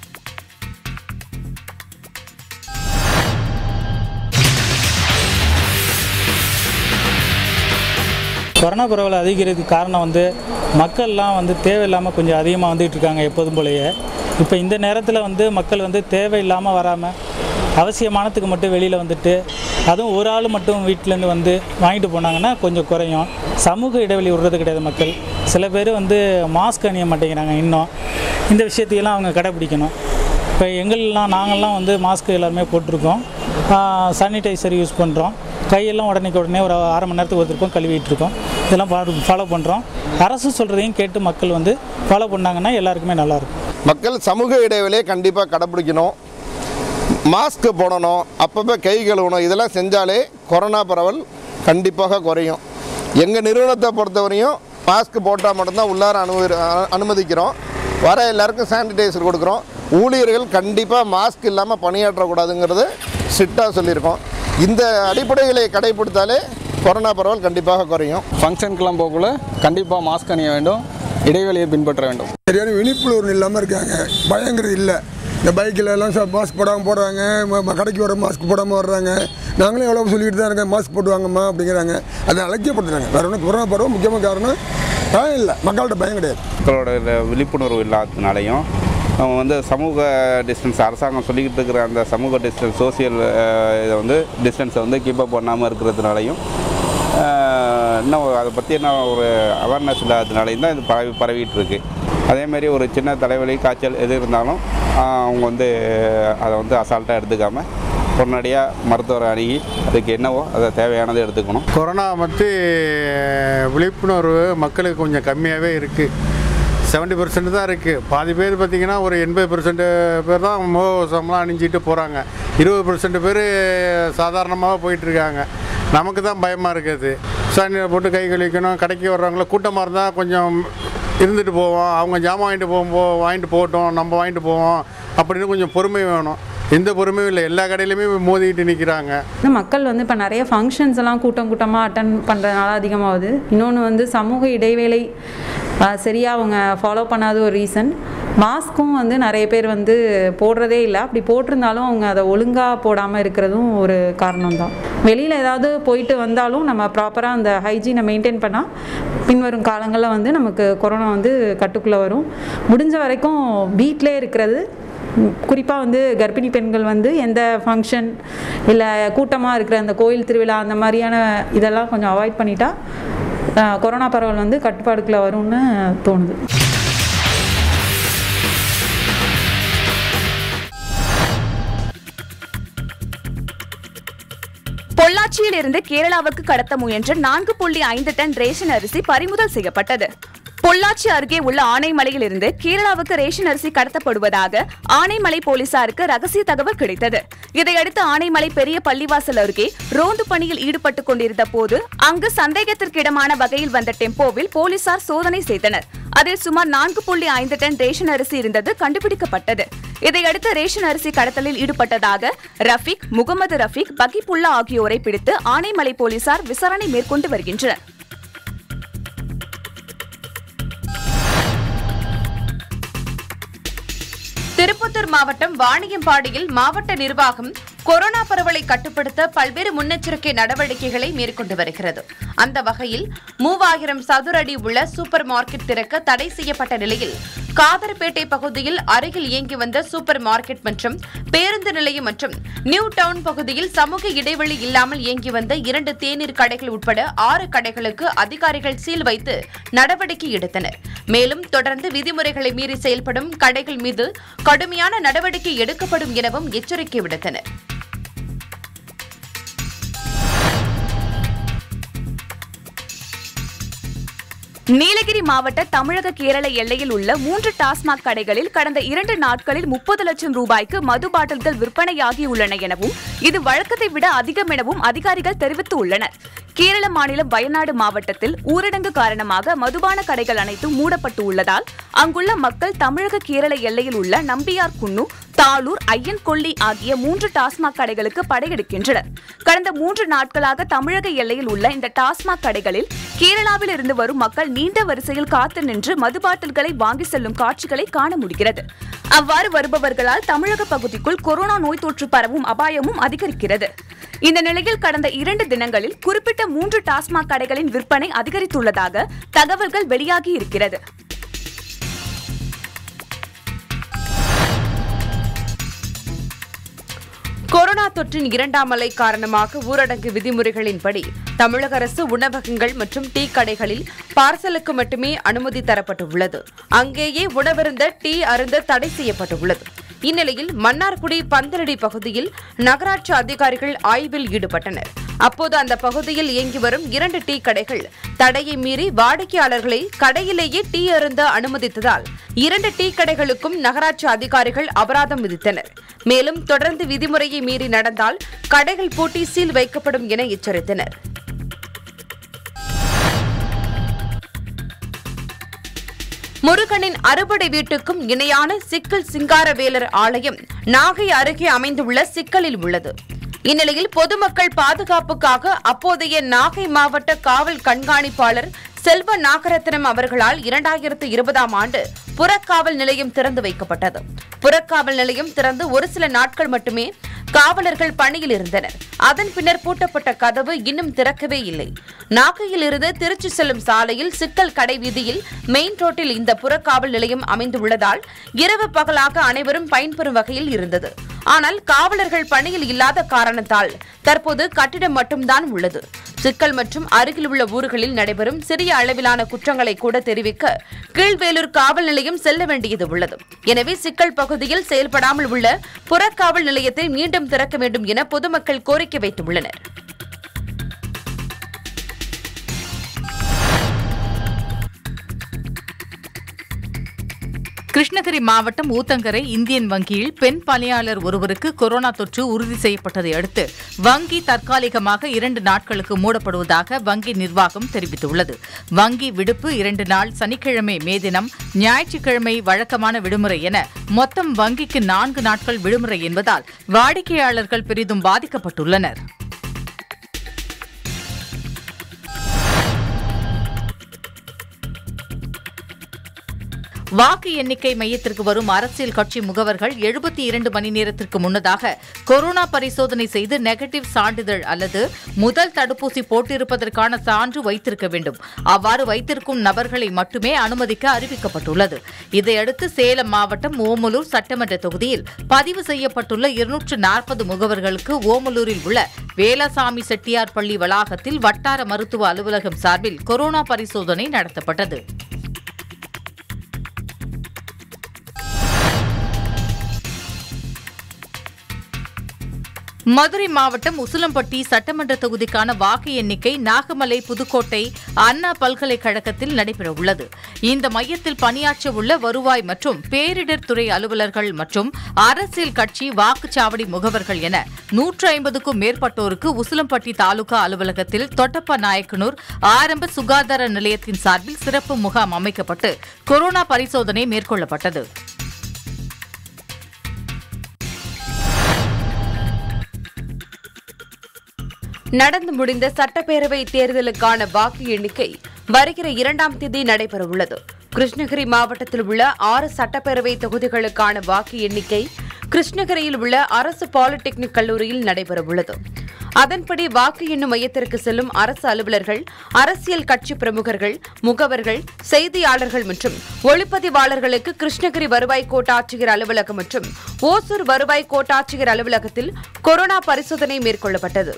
S11: கொரோனா பரவல் அதிகரிக்கிறதுக்கு காரணம் வந்து மக்கள்லாம் வந்து தேவையில்லாமல் கொஞ்சம் அதிகமாக வந்துகிட்டு இருக்காங்க எப்போதும் போலயே இப்போ இந்த நேரத்தில் வந்து மக்கள் வந்து தேவையில்லாமல் வராமல் அவசியமானத்துக்கு மட்டும் வெளியில் வந்துட்டு அதுவும் ஒரு ஆள் மட்டும் வீட்டிலேருந்து வந்து வாங்கிட்டு போனாங்கன்னா கொஞ்சம் குறையும் சமூக இடைவெளி விடுறது கிடையாது மக்கள் சில பேர் வந்து மாஸ்க் அணிய மாட்டேங்கிறாங்க இன்னும் இந்த விஷயத்தையெல்லாம் அவங்க கடைப்பிடிக்கணும் இப்போ எங்கள்லாம் நாங்கள்லாம் வந்து மாஸ்க் எல்லாருமே போட்டிருக்கோம் சானிடைசர் யூஸ் பண்ணுறோம் கையெல்லாம் உடனே உடனே ஒரு அரை மணி நேரத்துக்கு ஒருத்தருக்கும் கழுவிட்டு இருக்கோம் இதெல்லாம் ஃபாலோ பண்ணுறோம் அரசு சொல்கிறதையும் கேட்டு மக்கள் வந்து ஃபாலோ பண்ணாங்கன்னா எல்லாருக்குமே நல்லாயிருக்கும்
S12: மக்கள் சமூக இடைவெளியை கண்டிப்பாக கடைப்பிடிக்கணும் மாஸ்க் போடணும் அப்பப்போ கை கழுவணும் இதெல்லாம் செஞ்சாலே கொரோனா பரவல் கண்டிப்பாக குறையும் எங்கள் நிறுவனத்தை பொறுத்தவரையும் மாஸ்க் போட்டால் மட்டும்தான் உள்ளார அனுமதி அ- அனுமதிக்கிறோம் வர எல்லாருக்கும் சானிடைசர் கொடுக்குறோம் ஊழியர்கள் கண்டிப்பாக மாஸ்க் இல்லாமல் பணியாற்றக்கூடாதுங்கிறது ஸ்ட்ரிக்டாக சொல்லியிருக்கோம் இந்த அடிப்படைகளை கடைபிடித்தாலே கொரோனா பரவல் கண்டிப்பாக குறையும்
S13: ஃபங்க்ஷனுக்கெல்லாம் போகக்குள்ள கண்டிப்பாக மாஸ்க் அணிய வேண்டும் இடைவெளியை பின்பற்ற வேண்டும்
S14: சரியான விழிப்புணர்வு இல்லாமல் இருக்காங்க பயங்கிறது இல்லை இந்த பைக்கில் எல்லாம் ச- மாஸ்க் போடாமல் போடுறாங்க ம- ம- கடைக்கு வர மாஸ்க் போடாமல் வர்றாங்க நாங்களும் எவ்வளோ சொல்லிட்டு தான் இருக்கோம் மாஸ்க் போட்டு வாங்கம்மா அப்படிங்கிறாங்க அதை அலட்சியப்படுத்துறாங்க வேற ஒன்றும் கொரோனா பரவ முக்கியமான காரணம் பயம் இல்லை மக்கள்கிட்ட பயம் கிடையாது
S15: மக்களோட இந்த விழிப்புணர்வு இல்லாததுனாலையும் அவங்க வந்து சமூக டிஸ்டன்ஸ் அரசாங்கம் சொல்லிக்கிட்டு இருக்கிற அந்த சமூக டிஸ்டன்ஸ் சோசியல் இதை வந்து டிஸ்டன்ஸை வந்து கீப் அப் பண்ணாமல் இருக்கிறதுனாலையும் அஹ், இன்னும் அதை பற்றி என்ன ஒரு அவேர்னஸ் இல்லாததுனாலையும் தான் இது பரவி பரவிட்டு இருக்கு அதேமாரி ஒரு சின்ன தலைவலி காய்ச்சல் எது இருந்தாலும் அஹ், அவங்க வந்து அதை வந்து அசால்ட்டாக எடுத்துக்காமல் உடனடியாக மருத்துவரை அணுகி அதுக்கு என்னவோ அதை தேவையானதை எடுத்துக்கணும்
S16: கொரோனா பற்றி விழிப்புணர்வு மக்களுக்கு கொஞ்சம் கம்மியாகவே இருக்குது செவன்ட்டி பர்சன்ட் தான் இருக்குது பாதி பேர் பார்த்திங்கன்னா ஒரு எண்பது பர்சன்ட் பேர் தான் முகவசம்லாம் அணிஞ்சிட்டு போகிறாங்க இருபது பர்சன்ட் பேர் சாதாரணமாக போயிட்டுருக்காங்க நமக்கு தான் பயமாக இருக்குது சானியில் போட்டு கை கழுவிக்கணும் கடைக்கு வர்றவங்கள கூட்டமாக இருந்தால் கொஞ்சம் இருந்துட்டு போவோம் அவங்க ஜாமான் வாங்கிட்டு போகும்போ வாங்கிட்டு போகட்டும் நம்ம வாங்கிட்டு போவோம் அப்படின்னு கொஞ்சம் பொறுமை வேணும் எந்த பொறுமையும் இல்லை எல்லா கடையிலையுமே மோதிக்கிட்டு நிற்கிறாங்க
S17: இன்னும் மக்கள் வந்து இப்போ நிறைய ஃபங்க்ஷன்ஸ் எல்லாம் கூட்டம் கூட்டமாக அட்டன் பண்ணுறதுனால அதிகமாகுது இன்னொன்று வந்து சமூக இடைவேளை சரியாக அவங்க ஃபாலோ பண்ணாத ஒரு ரீசன் மாஸ்க்கும் வந்து நிறைய பேர் வந்து போடுறதே இல்லை அப்படி போட்டிருந்தாலும் அவங்க அதை ஒழுங்காக போடாமல் இருக்கிறதும் ஒரு காரணம் தான் வெளியில் ஏதாவது போயிட்டு வந்தாலும் நம்ம ப்ராப்பராக அந்த ஹைஜீனை மெயின்டைன் பண்ணால் பின்வரும் காலங்களில் வந்து நமக்கு கொரோனா வந்து கட்டுக்குள்ளே வரும் முடிஞ்ச வரைக்கும் வீட்டிலே இருக்கிறது குறிப்பாக வந்து கர்ப்பிணி பெண்கள் வந்து எந்த ஃபங்க்ஷன் இல்லை கூட்டமாக இருக்கிற அந்த கோயில் திருவிழா அந்த மாதிரியான இதெல்லாம் கொஞ்சம் அவாய்ட் பண்ணிட்டா அஹ், கொரோனா பரவல் வந்து கட்டுப்பாடுக்குள்ளே வரும்னு தோணுது
S10: பொள்ளாச்சியில் இருந்து கேரளாவுக்கு கடத்த முயன்ற நான்கு புள்ளி ஐந்து டன் ரேஷன் அரிசி பறிமுதல் செய்யப்பட்டது பொள்ளாச்சி அருகே உள்ள ஆனைமலையில் இருந்து கேரளாவுக்கு ரேஷன் அரிசி கடத்தப்படுவதாக ஆனைமலை போலீசாருக்கு ரகசிய தகவல் கிடைத்தது இதையடுத்து ஆனைமலை பெரிய பள்ளிவாசல் அருகே ரோந்து பணியில் ஈடுபட்டுக் கொண்டிருந்த போது அங்கு சந்தேகத்திற்கிடமான வகையில் வந்த டெம்போவில் போலீசார் சோதனை செய்தனர் அதில் சுமார் நான்கு புள்ளி ஐந்து டன் ரேஷன் அரிசி இருந்தது கண்டுபிடிக்கப்பட்டது இதையடுத்து ரேஷன் அரிசி கடத்தலில் ஈடுபட்டதாக ரஃபீக் முகமது ரஃபீக் பகிப்புல்லா ஆகியோரை பிடித்து ஆனைமலை போலீசார் விசாரணை மேற்கொண்டு வருகின்றனர்
S1: திருப்பத்தூர் மாவட்டம் வாணியம்பாடியில் மாவட்ட நிர்வாகம் கொரோனா பரவலை கட்டுப்படுத்த பல்வேறு முன்னெச்சரிக்கை நடவடிக்கைகளை மேற்கொண்டு வருகிறது அந்த வகையில் மூவாயிரம் சதுர அடி உள்ள சூப்பர் மார்க்கெட் திறக்க தடை செய்யப்பட்ட நிலையில் காதர்பேட்டை பகுதியில் அருகில் இயங்கி வந்த சூப்பர் மார்க்கெட் மற்றும் பேருந்து நிலையம் மற்றும் நியூ டவுன் பகுதியில் சமூக இடைவெளி இல்லாமல் இயங்கி வந்த இரண்டு தேநீர் கடைகள் உட்பட ஆறு கடைகளுக்கு அதிகாரிகள் சீல் வைத்து நடவடிக்கை எடுத்தனர் மேலும் தொடர்ந்து விதிமுறைகளை மீறி செயல்படும் கடைகள் மீது கடுமையான நடவடிக்கை எடுக்கப்படும் எனவும் எச்சரிக்கை விடுத்தனர்
S10: நீலகிரி மாவட்ட தமிழக கேரள எல்லையில் உள்ள மூன்று டாஸ்மாக் கடைகளில் கடந்த இரண்டு நாட்களில் முப்பது லட்சம் ரூபாய்க்கு மது பாட்டில்கள் விற்பனையாகியுள்ளன எனவும் இது வழக்கத்தை விட அதிகம் எனவும் அதிகாரிகள் தெரிவித்து உள்ளனர் கேரள மாநிலம் வயநாடு மாவட்டத்தில் ஊரடங்கு காரணமாக மதுபான கடைகள் அனைத்தும் மூடப்பட்டு உள்ளதால் அங்குள்ள மக்கள் தமிழக கேரள எல்லையில் உள்ள நம்பியார் குன்னு தாளூர் ஐயன் கொல்லி ஆகிய மூன்று டாஸ்மாக் கடைகளுக்கு படையெடுக்கின்றனர் கடந்த மூன்று நாட்களாக தமிழக எல்லையில் உள்ள இந்த டாஸ்மாக் கடைகளில் கேரளாவில் இருந்து வரும் மக்கள் நீண்ட வரிசையில் காத்து நின்று மது பாட்டில்களை வாங்கி செல்லும் காட்சிகளை காண முடிகிறது அவ்வாறு வருபவர்களால் தமிழக பகுதிக்குள் கொரோனா நோய் தொற்று பரவும் அபாயமும் அதிகரிக்கிறது இந்த நிலையில் கடந்த இரண்டு தினங்களில் குறிப்பிட்ட மூன்று டாஸ்மாக் கடைகளின் விற்பனை அதிகரித்துள்ளதாக தகவல்கள் வெளியாகி இருக்கிறது
S1: கொரோனா தொற்றின் இரண்டாம் அலை காரணமாக ஊரடங்கு விதிமுறைகளின்படி தமிழக அரசு உணவகங்கள் மற்றும் டீ கடைகளில் பார்சலுக்கு மட்டுமே அனுமதி தரப்பட்டுள்ளது அங்கேயே உணவருந்த டீ அருந்த தடை செய்யப்பட்டுள்ளது இந்நிலையில் மன்னார்குடி பந்தலடி பகுதியில் நகராட்சி அதிகாரிகள் ஆய்வில் ஈடுபட்டனர் அப்போது அந்த பகுதியில் இயங்கி வரும் இரண்டு டீ கடைகள் தடையை மீறி வாடிக்கையாளர்களை கடையிலேயே டீ அருந்த அனுமதித்ததால் இரண்டு டீ கடைகளுக்கும் நகராட்சி அதிகாரிகள் அபராதம் விதித்தனர் மேலும் தொடர்ந்து விதிமுறையை மீறி நடந்தால் கடைகள் பூட்டி சீல் வைக்கப்படும் என எச்சரித்தனர் முருகனின் அறுபடை வீட்டுக்கும் இணையான சிக்கல் சிங்காரவேலர் ஆலயம் நாகை அருகே அமைந்துள்ள சிக்கலில் உள்ளது இந்நிலையில் பொதுமக்கள் பாதுகாப்புக்காக அப்போதைய நாகை மாவட்ட காவல் கண்காணிப்பாளர் செல்வ நாகரத்னம் அவர்களால் இரண்டாயிரத்து இருபதாம் ஆண்டு புறக்காவல் நிலையம் திறந்து வைக்கப்பட்டது புறக்காவல் நிலையம் திறந்து ஒரு சில நாட்கள் மட்டுமே காவலர்கள் பணியில் இருந்தனர் அதன் பின்னர் பூட்டப்பட்ட கதவு இன்னும் திறக்கவே இல்லை நாகையில் இருந்து திருச்சி செல்லும் சாலையில் சிக்கல் கடை வீதியில் மெயின் ரோட்டில் இந்த புறக்காவல் நிலையம் அமைந்துள்ளதால் இரவு பகலாக அனைவரும் பயன்பெறும் வகையில் இருந்தது ஆனால் காவலர்கள் பணியில் இல்லாத காரணத்தால் தற்போது கட்டிடம் மட்டும்தான் உள்ளது சிக்கல் மற்றும் அருகில் உள்ள ஊர்களில் நடைபெறும் சிறிய அளவிலான குற்றங்களை கூட தெரிவிக்க கீழ்வேலூர் காவல் நிலையம் செல்ல வேண்டியது உள்ளது எனவே சிக்கல் பகுதியில் செயல்படாமல் உள்ள புறக்காவல் நிலையத்தை மீண்டும் திறக்க வேண்டும் என பொதுமக்கள் கோரிக்கை வைத்துள்ளனர்
S3: கிருஷ்ணகிரி மாவட்டம் ஊத்தங்கரை இந்தியன் வங்கியில் பெண் பணியாளர் ஒருவருக்கு கொரோனா தொற்று உறுதி செய்யப்பட்டதை அடுத்து வங்கி தற்காலிகமாக இரண்டு நாட்களுக்கு மூடப்படுவதாக வங்கி நிர்வாகம் தெரிவித்துள்ளது வங்கி விடுப்பு இரண்டு நாள் சனிக்கிழமை மே தினம் ஞாயிற்றுக்கிழமை வழக்கமான விடுமுறை என மொத்தம் வங்கிக்கு நான்கு நாட்கள் விடுமுறை என்பதால் வாடிக்கையாளர்கள் பெரிதும் பாதிக்கப்பட்டுள்ளனர் வாக்கு எண்ணிக்கை மையத்திற்கு வரும் அரசியல் கட்சி முகவர்கள் எழுபத்தி இரண்டு மணி நேரத்திற்கு முன்னதாக கொரோனா பரிசோதனை செய்து நெகட்டிவ் சான்றிதழ் அல்லது முதல் தடுப்பூசி போட்டிருப்பதற்கான சான்று வைத்திருக்க வேண்டும் அவ்வாறு வைத்திருக்கும் நபர்களை மட்டுமே அனுமதிக்க அறிவிக்கப்பட்டுள்ளது இதையடுத்து சேலம் மாவட்டம் ஓமலூர் சட்டமன்ற தொகுதியில் பதிவு செய்யப்பட்டுள்ள இருநூற்று நாற்பது முகவர்களுக்கு ஓமலூரில் உள்ள வேலாசாமி செட்டியார் பள்ளி வளாகத்தில் வட்டார மருத்துவ அலுவலகம் சார்பில் கொரோனா பரிசோதனை நடத்தப்பட்டது மதுரை மாவட்டம் உசிலம்பட்டி சட்டமன்ற தொகுதிக்கான வாக்கு எண்ணிக்கை நாகமலை புதுக்கோட்டை அண்ணா பல்கலைக்கழகத்தில் நடைபெறவுள்ளது இந்த மையத்தில் பணியாற்ற உள்ள வருவாய் மற்றும் பேரிடர் துறை அலுவலர்கள் மற்றும் அரசியல் கட்சி வாக்குச்சாவடி முகவர்கள் என நூற்று ஐம்பதுக்கும் மேற்பட்டோருக்கு உசிலம்பட்டி தாலுகா அலுவலகத்தில் தொட்டப்ப நாயக்கனூர் ஆரம்ப சுகாதார நிலையத்தின் சார்பில் சிறப்பு முகாம் அமைக்கப்பட்டு கொரோனா பரிசோதனை மேற்கொள்ளப்பட்டது
S1: நடந்து முடிந்த சட்டப்பேரவை தேர்தலுக்கான வாக்கு எண்ணிக்கை வருகிற இரண்டாம் தேதி நடைபெறவுள்ளது கிருஷ்ணகிரி மாவட்டத்தில் உள்ள ஆறு சட்டப்பேரவை தொகுதிகளுக்கான வாக்கு எண்ணிக்கை கிருஷ்ணகிரியில் உள்ள அரசு பாலிடெக்னிக் கல்லூரியில் நடைபெறவுள்ளது அதன்படி வாக்கு எண்ணும் மையத்திற்கு செல்லும் அரசு அலுவலர்கள் அரசியல் கட்சி பிரமுகர்கள் முகவர்கள் செய்தியாளர்கள் மற்றும் ஒளிப்பதிவாளர்களுக்கு கிருஷ்ணகிரி வருவாய் கோட்டாட்சியர் அலுவலகம் மற்றும் ஓசூர் வருவாய் கோட்டாட்சியர் அலுவலகத்தில் கொரோனா பரிசோதனை மேற்கொள்ளப்பட்டது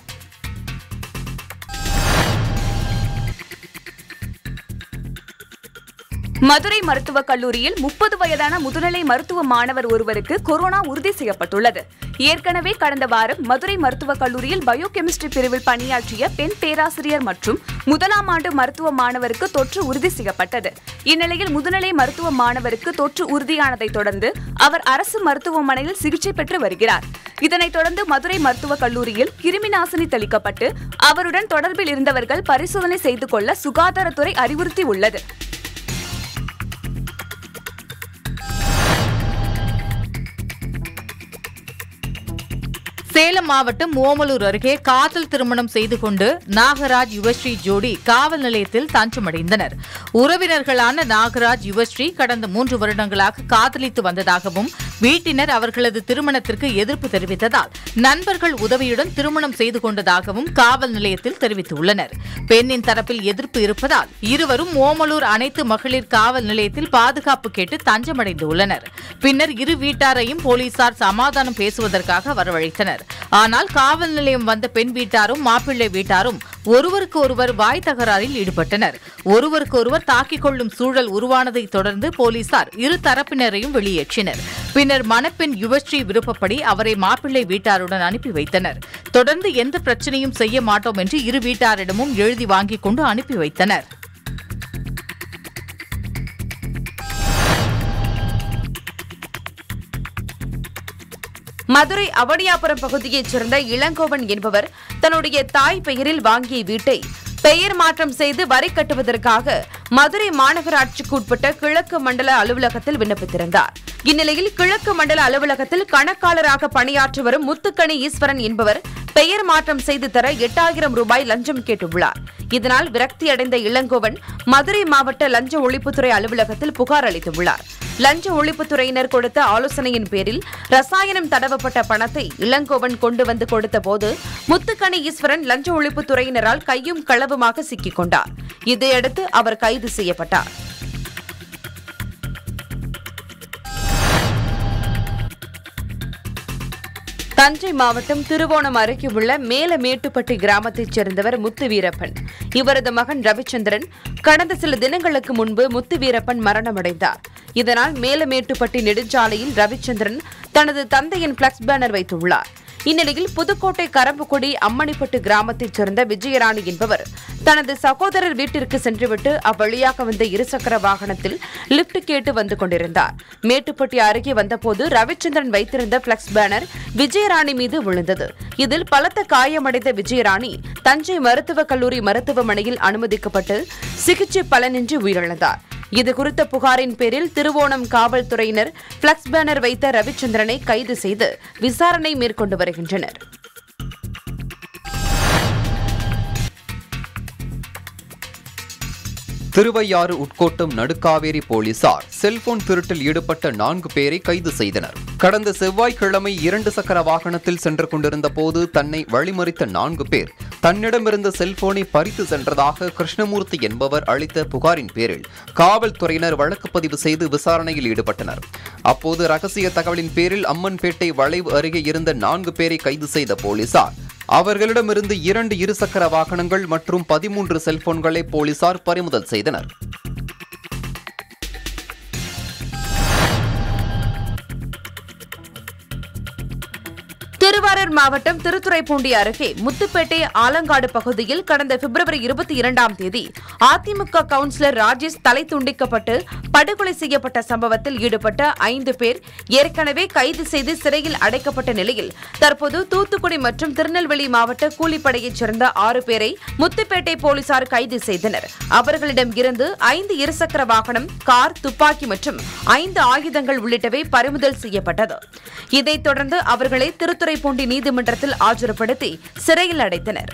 S10: மதுரை மருத்துவக் கல்லூரியில் முப்பது வயதான முதுநிலை மருத்துவ மாணவர் ஒருவருக்கு கொரோனா உறுதி செய்யப்பட்டுள்ளது ஏற்கனவே கடந்த வாரம் மதுரை மருத்துவக் கல்லூரியில் பயோகெமிஸ்ட்ரி பிரிவில் பணியாற்றிய பெண் பேராசிரியர் மற்றும் முதலாம் ஆண்டு மருத்துவ மாணவருக்கு தொற்று உறுதி செய்யப்பட்டது இந்நிலையில் முதுநிலை மருத்துவ மாணவருக்கு தொற்று உறுதியானதை தொடர்ந்து அவர் அரசு மருத்துவமனையில் சிகிச்சை பெற்று வருகிறார் இதனைத் தொடர்ந்து மதுரை மருத்துவக் கல்லூரியில் கிருமி நாசினி தெளிக்கப்பட்டு அவருடன் தொடர்பில் இருந்தவர்கள் பரிசோதனை செய்து கொள்ள சுகாதாரத்துறை அறிவுறுத்தி உள்ளது
S3: சேலம் மாவட்டம் ஓமலூர் அருகே காதல் திருமணம் செய்து கொண்டு நாகராஜ் யுவஸ்ரீ ஜோடி காவல் நிலையத்தில் தஞ்சமடைந்தனர் உறவினர்களான நாகராஜ் யுவஸ்ரீ கடந்த மூன்று வருடங்களாக காதலித்து வந்ததாகவும் வீட்டினர் அவர்களது திருமணத்திற்கு எதிர்ப்பு தெரிவித்ததால் நண்பர்கள் உதவியுடன் திருமணம் செய்து கொண்டதாகவும் காவல் நிலையத்தில் தெரிவித்துள்ளனர் பெண்ணின் தரப்பில் எதிர்ப்பு இருப்பதால் இருவரும் ஓமலூர் அனைத்து மகளிர் காவல் நிலையத்தில் பாதுகாப்பு கேட்டு தஞ்சமடைந்துள்ளனர் பின்னர் இரு வீட்டாரையும் போலீசார் சமாதானம் பேசுவதற்காக வரவழைத்தனர் ஆனால் காவல் நிலையம் வந்த பெண் வீட்டாரும் மாப்பிள்ளை வீட்டாரும் ஒருவருக்கு ஒருவர் வாய் தகராறில் ஈடுபட்டனர் ஒருவருக்கொருவர் தாக்கிக் கொள்ளும் சூழல் உருவானதை தொடர்ந்து போலீசார் இரு தரப்பினரையும் வெளியேற்றினர் பின்னர் மணப்பெண் யுவஸ்ரீ விருப்பப்படி அவரை மாப்பிள்ளை வீட்டாருடன் அனுப்பி வைத்தனர் தொடர்ந்து எந்த பிரச்சனையும் செய்ய மாட்டோம் என்று இரு வீட்டாரிடமும் எழுதி வாங்கிக் கொண்டு அனுப்பி வைத்தனர்
S1: மதுரை அவனியாபுரம் பகுதியைச் சேர்ந்த இளங்கோவன் என்பவர் தன்னுடைய தாய் பெயரில் வாங்கிய வீட்டை பெயர் மாற்றம் செய்து வரி கட்டுவதற்காக மதுரை மாநகராட்சிக்கு உட்பட்ட கிழக்கு மண்டல அலுவலகத்தில் விண்ணப்பித்திருந்தார் இந்நிலையில் கிழக்கு மண்டல அலுவலகத்தில் கணக்காளராக பணியாற்றி வரும் முத்துக்கணி ஈஸ்வரன் என்பவர் பெயர் மாற்றம் செய்து தர எட்டாயிரம் ரூபாய் லஞ்சம் கேட்டுள்ளார் இதனால் விரக்தியடைந்த இளங்கோவன் மதுரை மாவட்ட லஞ்ச ஒழிப்புத்துறை அலுவலகத்தில் புகார் அளித்துள்ளார் லஞ்ச ஒழிப்புத்துறையினர் கொடுத்த ஆலோசனையின் பேரில் ரசாயனம் தடவப்பட்ட பணத்தை இளங்கோவன் கொண்டு வந்து கொடுத்த போது முத்துக்கணி ஈஸ்வரன் லஞ்ச ஒழிப்புத்துறையினரால் கையும் களவுமாக சிக்கிக் கொண்டார் இதையடுத்து அவர் கைது செய்யப்பட்டார் தஞ்சை மாவட்டம் திருவோணம் அருகே உள்ள மேலமேட்டுப்பட்டி கிராமத்தைச் சேர்ந்தவர் முத்து வீரப்பன் இவரது மகன் ரவிச்சந்திரன் கடந்த சில தினங்களுக்கு முன்பு முத்து வீரப்பன் மரணமடைந்தார் இதனால் மேலமேட்டுப்பட்டி நெடுஞ்சாலையில் ரவிச்சந்திரன் தனது தந்தையின் பிளக்ஸ் பேனர் வைத்துள்ளார் இந்நிலையில் புதுக்கோட்டை கரம்புக்குடி அம்மணிப்பட்டு கிராமத்தைச் சேர்ந்த விஜயராணி என்பவர் தனது சகோதரர் வீட்டிற்கு சென்றுவிட்டு அவ்வழியாக வந்த இருசக்கர வாகனத்தில் லிப்ட் கேட்டு வந்து கொண்டிருந்தார் மேட்டுப்பட்டி அருகே வந்தபோது ரவிச்சந்திரன் வைத்திருந்த பிளக்ஸ் பேனர் விஜயராணி மீது விழுந்தது இதில் பலத்த காயமடைந்த விஜயராணி தஞ்சை மருத்துவக் கல்லூரி மருத்துவமனையில் அனுமதிக்கப்பட்டு சிகிச்சை பலனின்றி உயிரிழந்தார் இது குறித்த புகாரின் பேரில் திருவோணம் காவல்துறையினர் பிளக்ஸ் பேனர் வைத்த ரவிச்சந்திரனை கைது செய்து விசாரணை மேற்கொண்டு வருகின்றனர்
S18: திருவையாறு உட்கோட்டம் நடுக்காவேரி போலீசார் செல்போன் திருட்டில் ஈடுபட்ட நான்கு பேரை கைது செய்தனர் கடந்த செவ்வாய்க்கிழமை இரண்டு சக்கர வாகனத்தில் சென்று கொண்டிருந்த போது தன்னை வழிமறித்த நான்கு பேர் தன்னிடமிருந்த செல்போனை பறித்து சென்றதாக கிருஷ்ணமூர்த்தி என்பவர் அளித்த புகாரின் பேரில் காவல்துறையினர் வழக்கு பதிவு செய்து விசாரணையில் ஈடுபட்டனர் அப்போது ரகசிய தகவலின் பேரில் அம்மன்பேட்டை வளைவு அருகே இருந்த நான்கு பேரை கைது செய்த போலீசார் அவர்களிடமிருந்து இரண்டு இருசக்கர வாகனங்கள் மற்றும் பதிமூன்று செல்போன்களை போலீசார் பறிமுதல் செய்தனர்
S1: திருவாரூர் மாவட்டம் திருத்துறைப்பூண்டி அருகே முத்துப்பேட்டை ஆலங்காடு பகுதியில் கடந்த பிப்ரவரி இருபத்தி இரண்டாம் தேதி அதிமுக கவுன்சிலர் ராஜேஷ் தலை துண்டிக்கப்பட்டு படுகொலை செய்யப்பட்ட சம்பவத்தில் ஈடுபட்ட ஐந்து பேர் ஏற்கனவே கைது செய்து சிறையில் அடைக்கப்பட்ட நிலையில் தற்போது தூத்துக்குடி மற்றும் திருநெல்வேலி மாவட்ட கூலிப்படையைச் சேர்ந்த ஆறு பேரை முத்துப்பேட்டை போலீசார் கைது செய்தனர் அவர்களிடம் இருந்து ஐந்து இருசக்கர வாகனம் கார் துப்பாக்கி மற்றும் ஐந்து ஆயுதங்கள் உள்ளிட்டவை பறிமுதல் செய்யப்பட்டது இதைத் தொடர்ந்து அவர்களை திருத்துறைப்பூண்டி நீதிமன்றத்தில் ஆஜர்படுத்தி சிறையில் அடைத்தனர்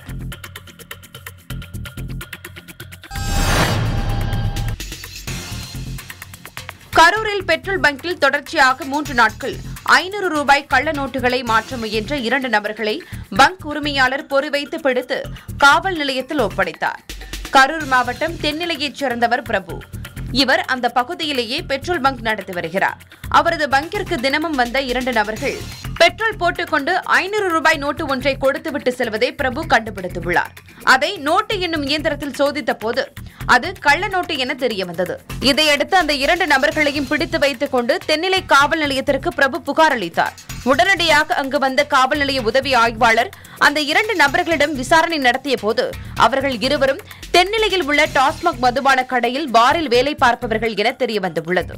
S1: கரூரில் பெட்ரோல் பங்கில் தொடர்ச்சியாக மூன்று நாட்கள் ஐநூறு ரூபாய் கள்ள நோட்டுகளை மாற்ற முயன்ற இரண்டு நபர்களை பங்க் உரிமையாளர் பொறிவைத்து பிடித்து காவல் நிலையத்தில் ஒப்படைத்தார் கரூர் மாவட்டம் தென்னிலையைச் சேர்ந்தவர் பிரபு இவர் அந்த பகுதியிலேயே பெட்ரோல் பங்க் நடத்தி வருகிறார் அவரது பங்கிற்கு தினமும் வந்த இரண்டு நபர்கள் பெட்ரோல் போட்டுக்கொண்டு ஐநூறு ரூபாய் நோட்டு ஒன்றை கொடுத்துவிட்டு செல்வதை பிரபு கண்டுபிடித்துள்ளார் அதை நோட்டு என்னும் இயந்திரத்தில் சோதித்த போது அது கள்ள நோட்டு என தெரிய வந்தது இதையடுத்து அந்த இரண்டு நபர்களையும் பிடித்து வைத்துக் கொண்டு தென்னிலை காவல் நிலையத்திற்கு பிரபு புகார் அளித்தார் உடனடியாக அங்கு வந்த காவல் நிலைய உதவி ஆய்வாளர் அந்த இரண்டு நபர்களிடம் விசாரணை நடத்திய போது அவர்கள் இருவரும் தென்னிலையில் உள்ள டாஸ்மாக் மதுபான கடையில் பாரில் வேலை பார்ப்பவர்கள் என தெரிய வந்துள்ளது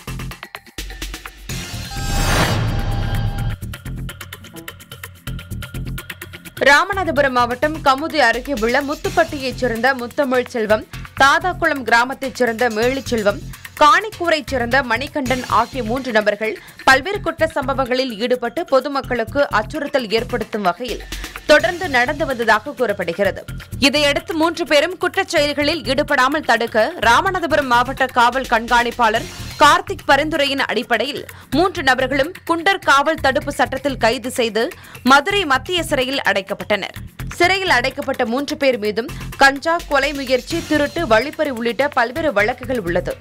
S1: ராமநாதபுரம் மாவட்டம் கமுதி அருகே உள்ள முத்துப்பட்டியைச் சேர்ந்த முத்தமிழ் செல்வம் தாதாக்குளம் கிராமத்தைச் சேர்ந்த மேலிச்செல்வம் காணிக்கூரைச் சேர்ந்த மணிகண்டன் ஆகிய மூன்று நபர்கள் பல்வேறு குற்ற சம்பவங்களில் ஈடுபட்டு பொதுமக்களுக்கு அச்சுறுத்தல் ஏற்படுத்தும் வகையில் தொடர்ந்து நடந்து வந்ததாக கூறப்படுகிறது இதையடுத்து மூன்று பேரும் குற்றச் செயல்களில் ஈடுபடாமல் தடுக்க ராமநாதபுரம் மாவட்ட காவல் கண்காணிப்பாளர் கார்த்திக் பரிந்துரையின் அடிப்படையில் மூன்று நபர்களும் குண்டர் காவல் தடுப்பு சட்டத்தில் கைது செய்து மதுரை மத்திய சிறையில் அடைக்கப்பட்டனர் சிறையில் அடைக்கப்பட்ட மூன்று பேர் மீதும் கஞ்சா கொலை முயற்சி திருட்டு வழிப்பறி உள்ளிட்ட பல்வேறு வழக்குகள் உள்ளது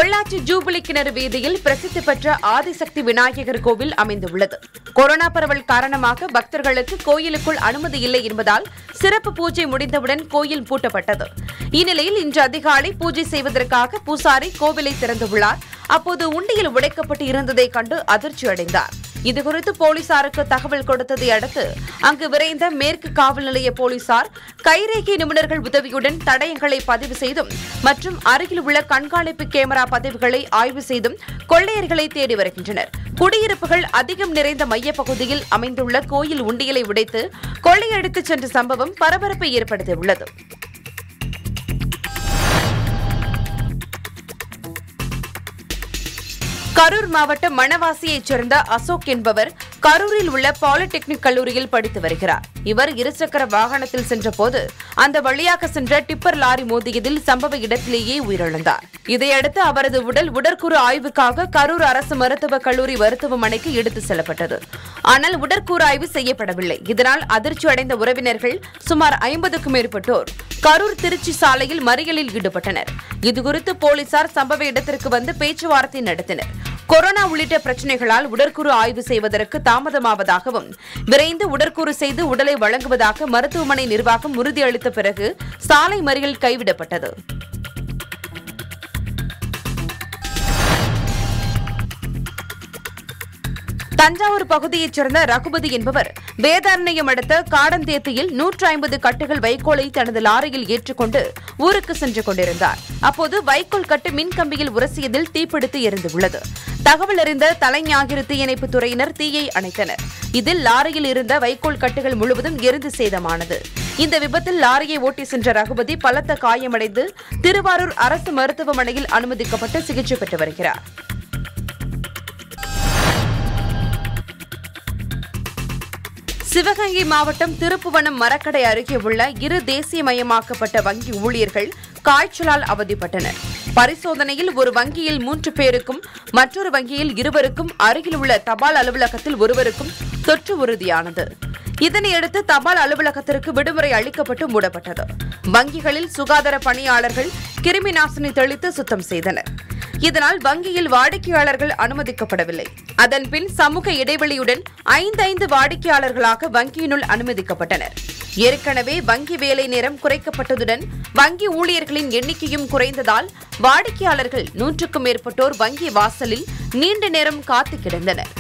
S1: பொள்ளாச்சி ஜூபிலி கிணறு வீதியில் பிரசித்தி பெற்ற ஆதிசக்தி விநாயகர் கோவில் அமைந்துள்ளது கொரோனா பரவல் காரணமாக பக்தர்களுக்கு கோயிலுக்குள் அனுமதி இல்லை என்பதால் சிறப்பு பூஜை முடிந்தவுடன் கோயில் பூட்டப்பட்டது இந்நிலையில் இன்று அதிகாலை பூஜை செய்வதற்காக பூசாரி கோவிலை திறந்துள்ளார் அப்போது உண்டியில் உடைக்கப்பட்டு இருந்ததை கண்டு அதிர்ச்சி அடைந்தார் இதுகுறித்து போலீசாருக்கு தகவல் கொடுத்ததை அடுத்து அங்கு விரைந்த மேற்கு காவல் நிலைய போலீசார் கைரேகை நிபுணர்கள் உதவியுடன் தடயங்களை பதிவு செய்தும் மற்றும் அருகில் உள்ள கண்காணிப்பு கேமரா பதிவுகளை ஆய்வு செய்தும் கொள்ளையர்களை தேடி வருகின்றனர் குடியிருப்புகள் அதிகம் நிறைந்த மையப்பகுதியில் அமைந்துள்ள கோயில் உண்டியலை உடைத்து கொள்ளையடித்துச் சென்ற சம்பவம் பரபரப்பை ஏற்படுத்தியுள்ளது கரூர் மாவட்டம் மணவாசியைச் சேர்ந்த அசோக் என்பவர் கரூரில் உள்ள பாலிடெக்னிக் கல்லூரியில் படித்து வருகிறார் இவர் இருசக்கர வாகனத்தில் சென்றபோது அந்த வழியாக சென்ற டிப்பர் லாரி மோதியதில் சம்பவ இடத்திலேயே உயிரிழந்தார் இதையடுத்து அவரது உடல் உடற்கூறு ஆய்வுக்காக கரூர் அரசு மருத்துவக் கல்லூரி மருத்துவமனைக்கு எடுத்து செல்லப்பட்டது ஆனால் உடற்கூறு ஆய்வு செய்யப்படவில்லை இதனால் அதிர்ச்சி அடைந்த உறவினர்கள் சுமார் ஐம்பதுக்கும் மேற்பட்டோர் கரூர் திருச்சி சாலையில் மறியலில் ஈடுபட்டனர் இதுகுறித்து போலீசார் சம்பவ இடத்திற்கு வந்து பேச்சுவார்த்தை நடத்தினர் கொரோனா உள்ளிட்ட பிரச்சினைகளால் உடற்கூறு ஆய்வு செய்வதற்கு தாமதமாவதாகவும் விரைந்து உடற்கூறு செய்து உடலை வழங்குவதாக மருத்துவமனை நிர்வாகம் உறுதியளித்த பிறகு சாலை மறியல் கைவிடப்பட்டது தஞ்சாவூர் பகுதியைச் சேர்ந்த ரகுபதி என்பவர் வேதாரண்யம் அடுத்த காடந்தேத்தியில் நூற்று ஐம்பது கட்டுகள் வைக்கோலை தனது லாரியில் ஏற்றுக்கொண்டு ஊருக்கு சென்று கொண்டிருந்தார் அப்போது வைக்கோல் கட்டு மின்கம்பியில் உரசியதில் தீப்பிடித்து எரிந்துள்ளது தகவல் அறிந்த தலைஞாயிறு தீயணைப்பு துறையினர் தீயை அணைத்தனர் இதில் லாரியில் இருந்த வைக்கோல் கட்டுகள் முழுவதும் எரிந்து சேதமானது இந்த விபத்தில் லாரியை ஓட்டி சென்ற ரகுபதி பலத்த காயமடைந்து திருவாரூர் அரசு மருத்துவமனையில் அனுமதிக்கப்பட்டு சிகிச்சை பெற்று வருகிறார் சிவகங்கை மாவட்டம் திருப்புவனம் மரக்கடை அருகே உள்ள இரு தேசியமயமாக்கப்பட்ட வங்கி ஊழியர்கள் காய்ச்சலால் அவதிப்பட்டனர் பரிசோதனையில் ஒரு வங்கியில் மூன்று பேருக்கும் மற்றொரு வங்கியில் இருவருக்கும் அருகில் உள்ள தபால் அலுவலகத்தில் ஒருவருக்கும் தொற்று உறுதியானது இதனையடுத்து தபால் அலுவலகத்திற்கு விடுமுறை அளிக்கப்பட்டு மூடப்பட்டது வங்கிகளில் சுகாதார பணியாளர்கள் கிருமி நாசினி தெளித்து சுத்தம் செய்தனர் இதனால் வங்கியில் வாடிக்கையாளர்கள் அனுமதிக்கப்படவில்லை அதன்பின் சமூக இடைவெளியுடன் ஐந்து வாடிக்கையாளர்களாக வங்கியினுள் அனுமதிக்கப்பட்டனர் ஏற்கனவே வங்கி வேலை நேரம் குறைக்கப்பட்டதுடன் வங்கி ஊழியர்களின் எண்ணிக்கையும் குறைந்ததால் வாடிக்கையாளர்கள் நூற்றுக்கும் மேற்பட்டோர் வங்கி வாசலில் நீண்ட நேரம் காத்து கிடந்தனர்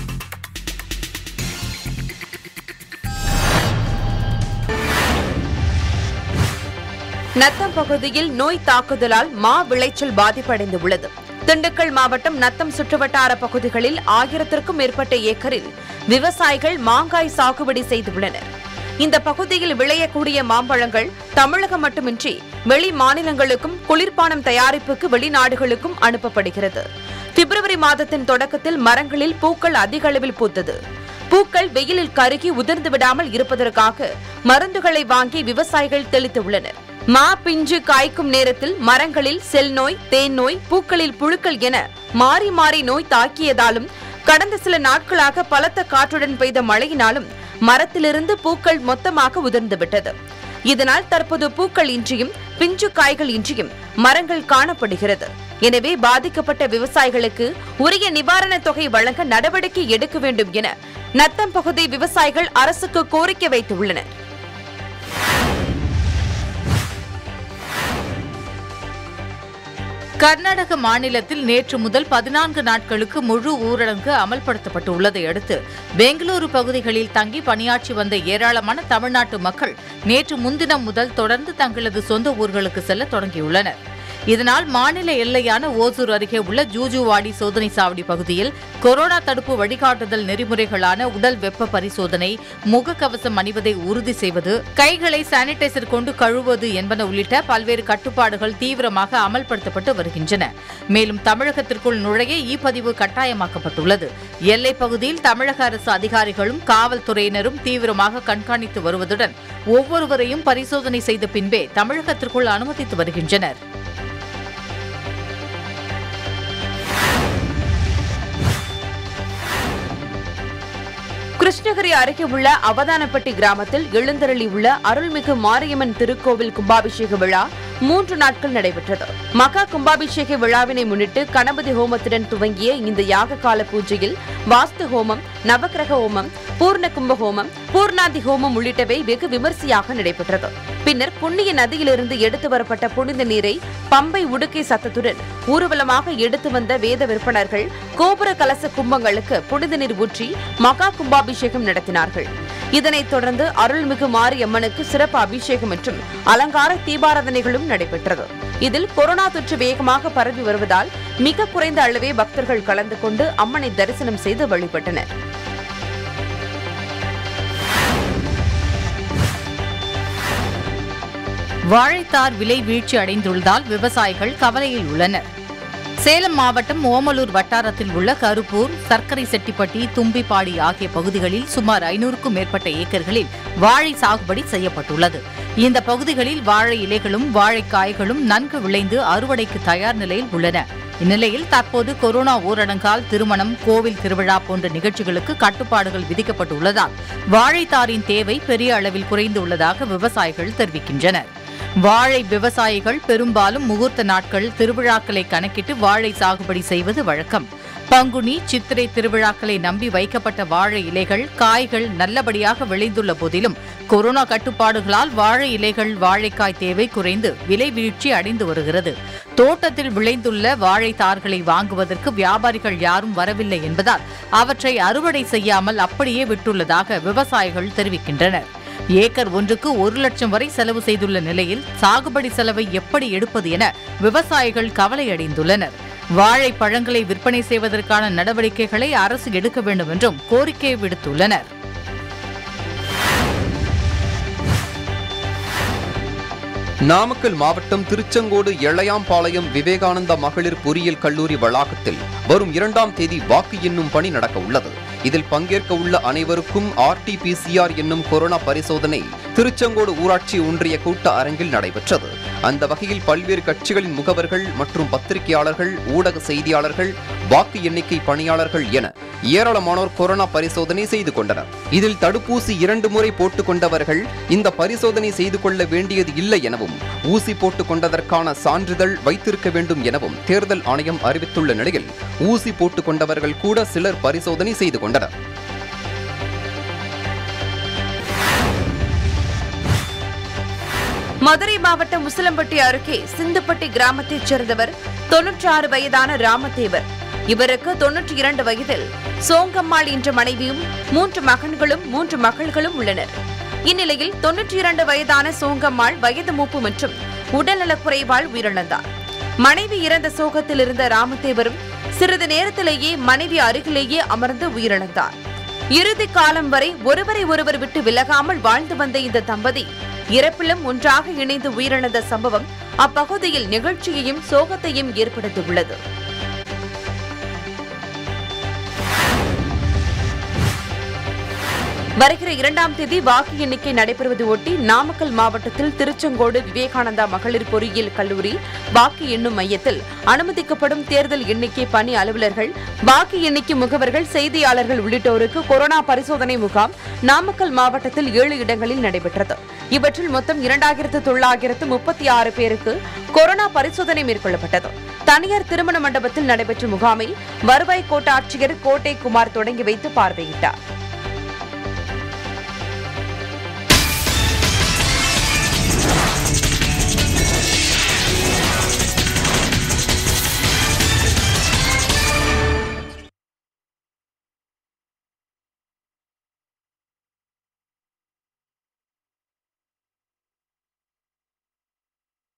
S1: நத்தம் பகுதியில் நோய் தாக்குதலால் மா விளைச்சல் பாதிப்படைந்துள்ளது திண்டுக்கல் மாவட்டம் நத்தம் சுற்றுவட்டார பகுதிகளில் ஆயிரத்திற்கும் மேற்பட்ட ஏக்கரில் விவசாயிகள் மாங்காய் சாகுபடி செய்துள்ளனர் இந்த பகுதியில் விளையக்கூடிய மாம்பழங்கள் தமிழகம் மட்டுமின்றி வெளி மாநிலங்களுக்கும் குளிர்பானம் தயாரிப்புக்கு வெளிநாடுகளுக்கும் அனுப்பப்படுகிறது பிப்ரவரி மாதத்தின் தொடக்கத்தில் மரங்களில் பூக்கள் அதிக அளவில் பூத்தது பூக்கள் வெயிலில் கருகி உதிர்ந்து விடாமல் இருப்பதற்காக மருந்துகளை வாங்கி விவசாயிகள் தெளித்துள்ளனர் மா பிஞ்சு காய்க்கும் நேரத்தில் மரங்களில் செல் நோய் தேன் நோய் பூக்களில் புழுக்கள் என மாறி மாறி நோய் தாக்கியதாலும் கடந்த சில நாட்களாக பலத்த காற்றுடன் பெய்த மழையினாலும் மரத்திலிருந்து பூக்கள் மொத்தமாக உதிர்ந்துவிட்டது இதனால் தற்போது பூக்கள் இன்றியும் பிஞ்சு காய்கள் இன்றியும் மரங்கள் காணப்படுகிறது எனவே பாதிக்கப்பட்ட விவசாயிகளுக்கு உரிய நிவாரணத் தொகை வழங்க நடவடிக்கை எடுக்க வேண்டும் என நத்தம் பகுதி விவசாயிகள் அரசுக்கு கோரிக்கை வைத்துள்ளனர்
S3: கர்நாடக மாநிலத்தில் நேற்று முதல் பதினான்கு நாட்களுக்கு முழு ஊரடங்கு அமல்படுத்தப்பட்டுள்ளதை அடுத்து பெங்களூரு பகுதிகளில் தங்கி பணியாற்றி வந்த ஏராளமான தமிழ்நாட்டு மக்கள் நேற்று முன்தினம் முதல் தொடர்ந்து தங்களது சொந்த ஊர்களுக்கு செல்ல தொடங்கியுள்ளனர் இதனால் மாநில எல்லையான ஓசூர் அருகே உள்ள ஜூஜுவாடி சோதனை சாவடி பகுதியில் கொரோனா தடுப்பு வழிகாட்டுதல் நெறிமுறைகளான உடல் வெப்ப பரிசோதனை முகக்கவசம் அணிவதை உறுதி செய்வது கைகளை சானிடைசர் கொண்டு கழுவுவது என்பன உள்ளிட்ட பல்வேறு கட்டுப்பாடுகள் தீவிரமாக அமல்படுத்தப்பட்டு வருகின்றன மேலும் தமிழகத்திற்குள் நுழைய இ பதிவு கட்டாயமாக்கப்பட்டுள்ளது எல்லைப் பகுதியில் தமிழக அரசு அதிகாரிகளும் காவல்துறையினரும் தீவிரமாக கண்காணித்து வருவதுடன் ஒவ்வொருவரையும் பரிசோதனை செய்த பின்பே தமிழகத்திற்குள் அனுமதித்து வருகின்றனர்
S1: கிருஷ்ணகிரி அருகே உள்ள அவதானப்பட்டி கிராமத்தில் எழுந்தருளி உள்ள அருள்மிகு மாரியம்மன் திருக்கோவில் கும்பாபிஷேக விழா மூன்று நாட்கள் நடைபெற்றது மகா கும்பாபிஷேக விழாவினை முன்னிட்டு கணபதி ஹோமத்துடன் துவங்கிய இந்த யாக கால பூஜையில் வாஸ்து ஹோமம் நவக்கிரக ஹோமம் பூர்ண கும்ப ஹோமம் பூர்ணாதி ஹோமம் உள்ளிட்டவை வெகு விமரிசையாக நடைபெற்றது பின்னர் புண்ணிய நதியிலிருந்து எடுத்து வரப்பட்ட புனித நீரை பம்பை உடுக்கை சத்தத்துடன் ஊர்வலமாக எடுத்து வந்த வேத விற்பனர்கள் கோபுர கலச கும்பங்களுக்கு புனித நீர் ஊற்றி மகா கும்பாபிஷேகம் நடத்தினார்கள் இதனைத் தொடர்ந்து அருள்மிகு மாரியம்மனுக்கு சிறப்பு அபிஷேகம் மற்றும் அலங்கார தீபாராதனைகளும் நடைபெற்றது இதில் கொரோனா தொற்று வேகமாக பரவி வருவதால் மிக குறைந்த அளவே பக்தர்கள் கலந்து கொண்டு அம்மனை தரிசனம் செய்து வழிபட்டனர்
S3: வாழைத்தார் விலை வீழ்ச்சி அடைந்துள்ளதால் விவசாயிகள் கவலையில் உள்ளனர் சேலம் மாவட்டம் ஓமலூர் வட்டாரத்தில் உள்ள கருப்பூர் சர்க்கரை செட்டிப்பட்டி தும்பிப்பாடி ஆகிய பகுதிகளில் சுமார் ஐநூறுக்கும் மேற்பட்ட ஏக்கர்களில் வாழை சாகுபடி செய்யப்பட்டுள்ளது இந்த பகுதிகளில் வாழை இலைகளும் வாழைக்காய்களும் நன்கு விளைந்து அறுவடைக்கு தயார் நிலையில் உள்ளன இந்நிலையில் தற்போது கொரோனா ஊரடங்கால் திருமணம் கோவில் திருவிழா போன்ற நிகழ்ச்சிகளுக்கு கட்டுப்பாடுகள் விதிக்கப்பட்டுள்ளதால் வாழைத்தாரின் தேவை பெரிய அளவில் குறைந்துள்ளதாக விவசாயிகள் தெரிவிக்கின்றனர் வாழை விவசாயிகள் பெரும்பாலும் முகூர்த்த நாட்கள் திருவிழாக்களை கணக்கிட்டு வாழை சாகுபடி செய்வது வழக்கம் பங்குனி சித்திரை திருவிழாக்களை நம்பி வைக்கப்பட்ட வாழை இலைகள் காய்கள் நல்லபடியாக விளைந்துள்ள போதிலும் கொரோனா கட்டுப்பாடுகளால் வாழை இலைகள் வாழைக்காய் தேவை குறைந்து விலை வீழ்ச்சி அடைந்து வருகிறது தோட்டத்தில் விளைந்துள்ள வாழைத்தார்களை வாங்குவதற்கு வியாபாரிகள் யாரும் வரவில்லை என்பதால் அவற்றை அறுவடை செய்யாமல் அப்படியே விட்டுள்ளதாக விவசாயிகள் தெரிவிக்கின்றனர் ஏக்கர் ஒன்றுக்கு ஒரு லட்சம் வரை செலவு செய்துள்ள நிலையில் சாகுபடி செலவை எப்படி எடுப்பது என விவசாயிகள் கவலையடைந்துள்ளனர் வாழை பழங்களை விற்பனை செய்வதற்கான நடவடிக்கைகளை அரசு எடுக்க வேண்டும் என்றும் கோரிக்கை விடுத்துள்ளனர்
S18: நாமக்கல் மாவட்டம் திருச்செங்கோடு எளையாம்பாளையம் விவேகானந்தா மகளிர் பொறியியல் கல்லூரி வளாகத்தில் வரும் இரண்டாம் தேதி வாக்கு எண்ணும் பணி நடக்க உள்ளது இதில் பங்கேற்க உள்ள அனைவருக்கும் ஆர்டிபிசிஆர் என்னும் கொரோனா பரிசோதனை திருச்செங்கோடு ஊராட்சி ஒன்றிய கூட்ட அரங்கில் நடைபெற்றது அந்த வகையில் பல்வேறு கட்சிகளின் முகவர்கள் மற்றும் பத்திரிகையாளர்கள் ஊடக செய்தியாளர்கள் வாக்கு எண்ணிக்கை பணியாளர்கள் என ஏராளமானோர் கொரோனா பரிசோதனை செய்து கொண்டனர் இதில் தடுப்பூசி இரண்டு முறை போட்டுக் கொண்டவர்கள் இந்த பரிசோதனை செய்து கொள்ள வேண்டியது இல்லை எனவும் ஊசி போட்டுக் கொண்டதற்கான சான்றிதழ் வைத்திருக்க வேண்டும் எனவும் தேர்தல் ஆணையம் அறிவித்துள்ள நிலையில் ஊசி போட்டுக் கொண்டவர்கள் கூட சிலர் பரிசோதனை செய்து கொண்டனர்
S1: மதுரை மாவட்டம் முசலம்பட்டி அருகே சிந்துப்பட்டி கிராமத்தைச் சேர்ந்தவர் தொன்னூற்றி ஆறு வயதான ராமதேவர் இவருக்கு தொன்னூற்றி இரண்டு வயதில் சோங்கம்மாள் என்ற மனைவியும் மூன்று மகன்களும் மூன்று மகள்களும் உள்ளனர் இந்நிலையில் தொன்னூற்றி இரண்டு வயதான சோங்கம்மாள் வயது மூப்பு மற்றும் உடல்நலக் குறைவால் உயிரிழந்தார் மனைவி இறந்த சோகத்தில் இருந்த ராமதேவரும் சிறிது நேரத்திலேயே மனைவி அருகிலேயே அமர்ந்து உயிரிழந்தார் இறுதி காலம் வரை ஒருவரை ஒருவர் விட்டு விலகாமல் வாழ்ந்து வந்த இந்த தம்பதி இறப்பிலும் ஒன்றாக இணைந்து உயிரிழந்த சம்பவம் அப்பகுதியில் நிகழ்ச்சியையும் சோகத்தையும் ஏற்படுத்தியுள்ளது வருகிற இரண்டாம் தேதி வாக்கு எண்ணிக்கை நடைபெறுவது ஒட்டி நாமக்கல் மாவட்டத்தில் திருச்செங்கோடு விவேகானந்தா மகளிர் பொறியியல் கல்லூரி வாக்கு எண்ணும் மையத்தில் அனுமதிக்கப்படும் தேர்தல் எண்ணிக்கை பணி அலுவலர்கள் வாக்கு எண்ணிக்கை முகவர்கள் செய்தியாளர்கள் உள்ளிட்டோருக்கு கொரோனா பரிசோதனை முகாம் நாமக்கல் மாவட்டத்தில் ஏழு இடங்களில் நடைபெற்றது இவற்றில் மொத்தம் இரண்டாயிரத்து தொள்ளாயிரத்து முப்பத்தி ஆறு பேருக்கு கொரோனா பரிசோதனை மேற்கொள்ளப்பட்டது தனியார் திருமண மண்டபத்தில் நடைபெற்ற முகாமை வருவாய் கோட்ட ஆட்சியர் கோட்டை குமார் தொடங்கி வைத்து பார்வையிட்டார்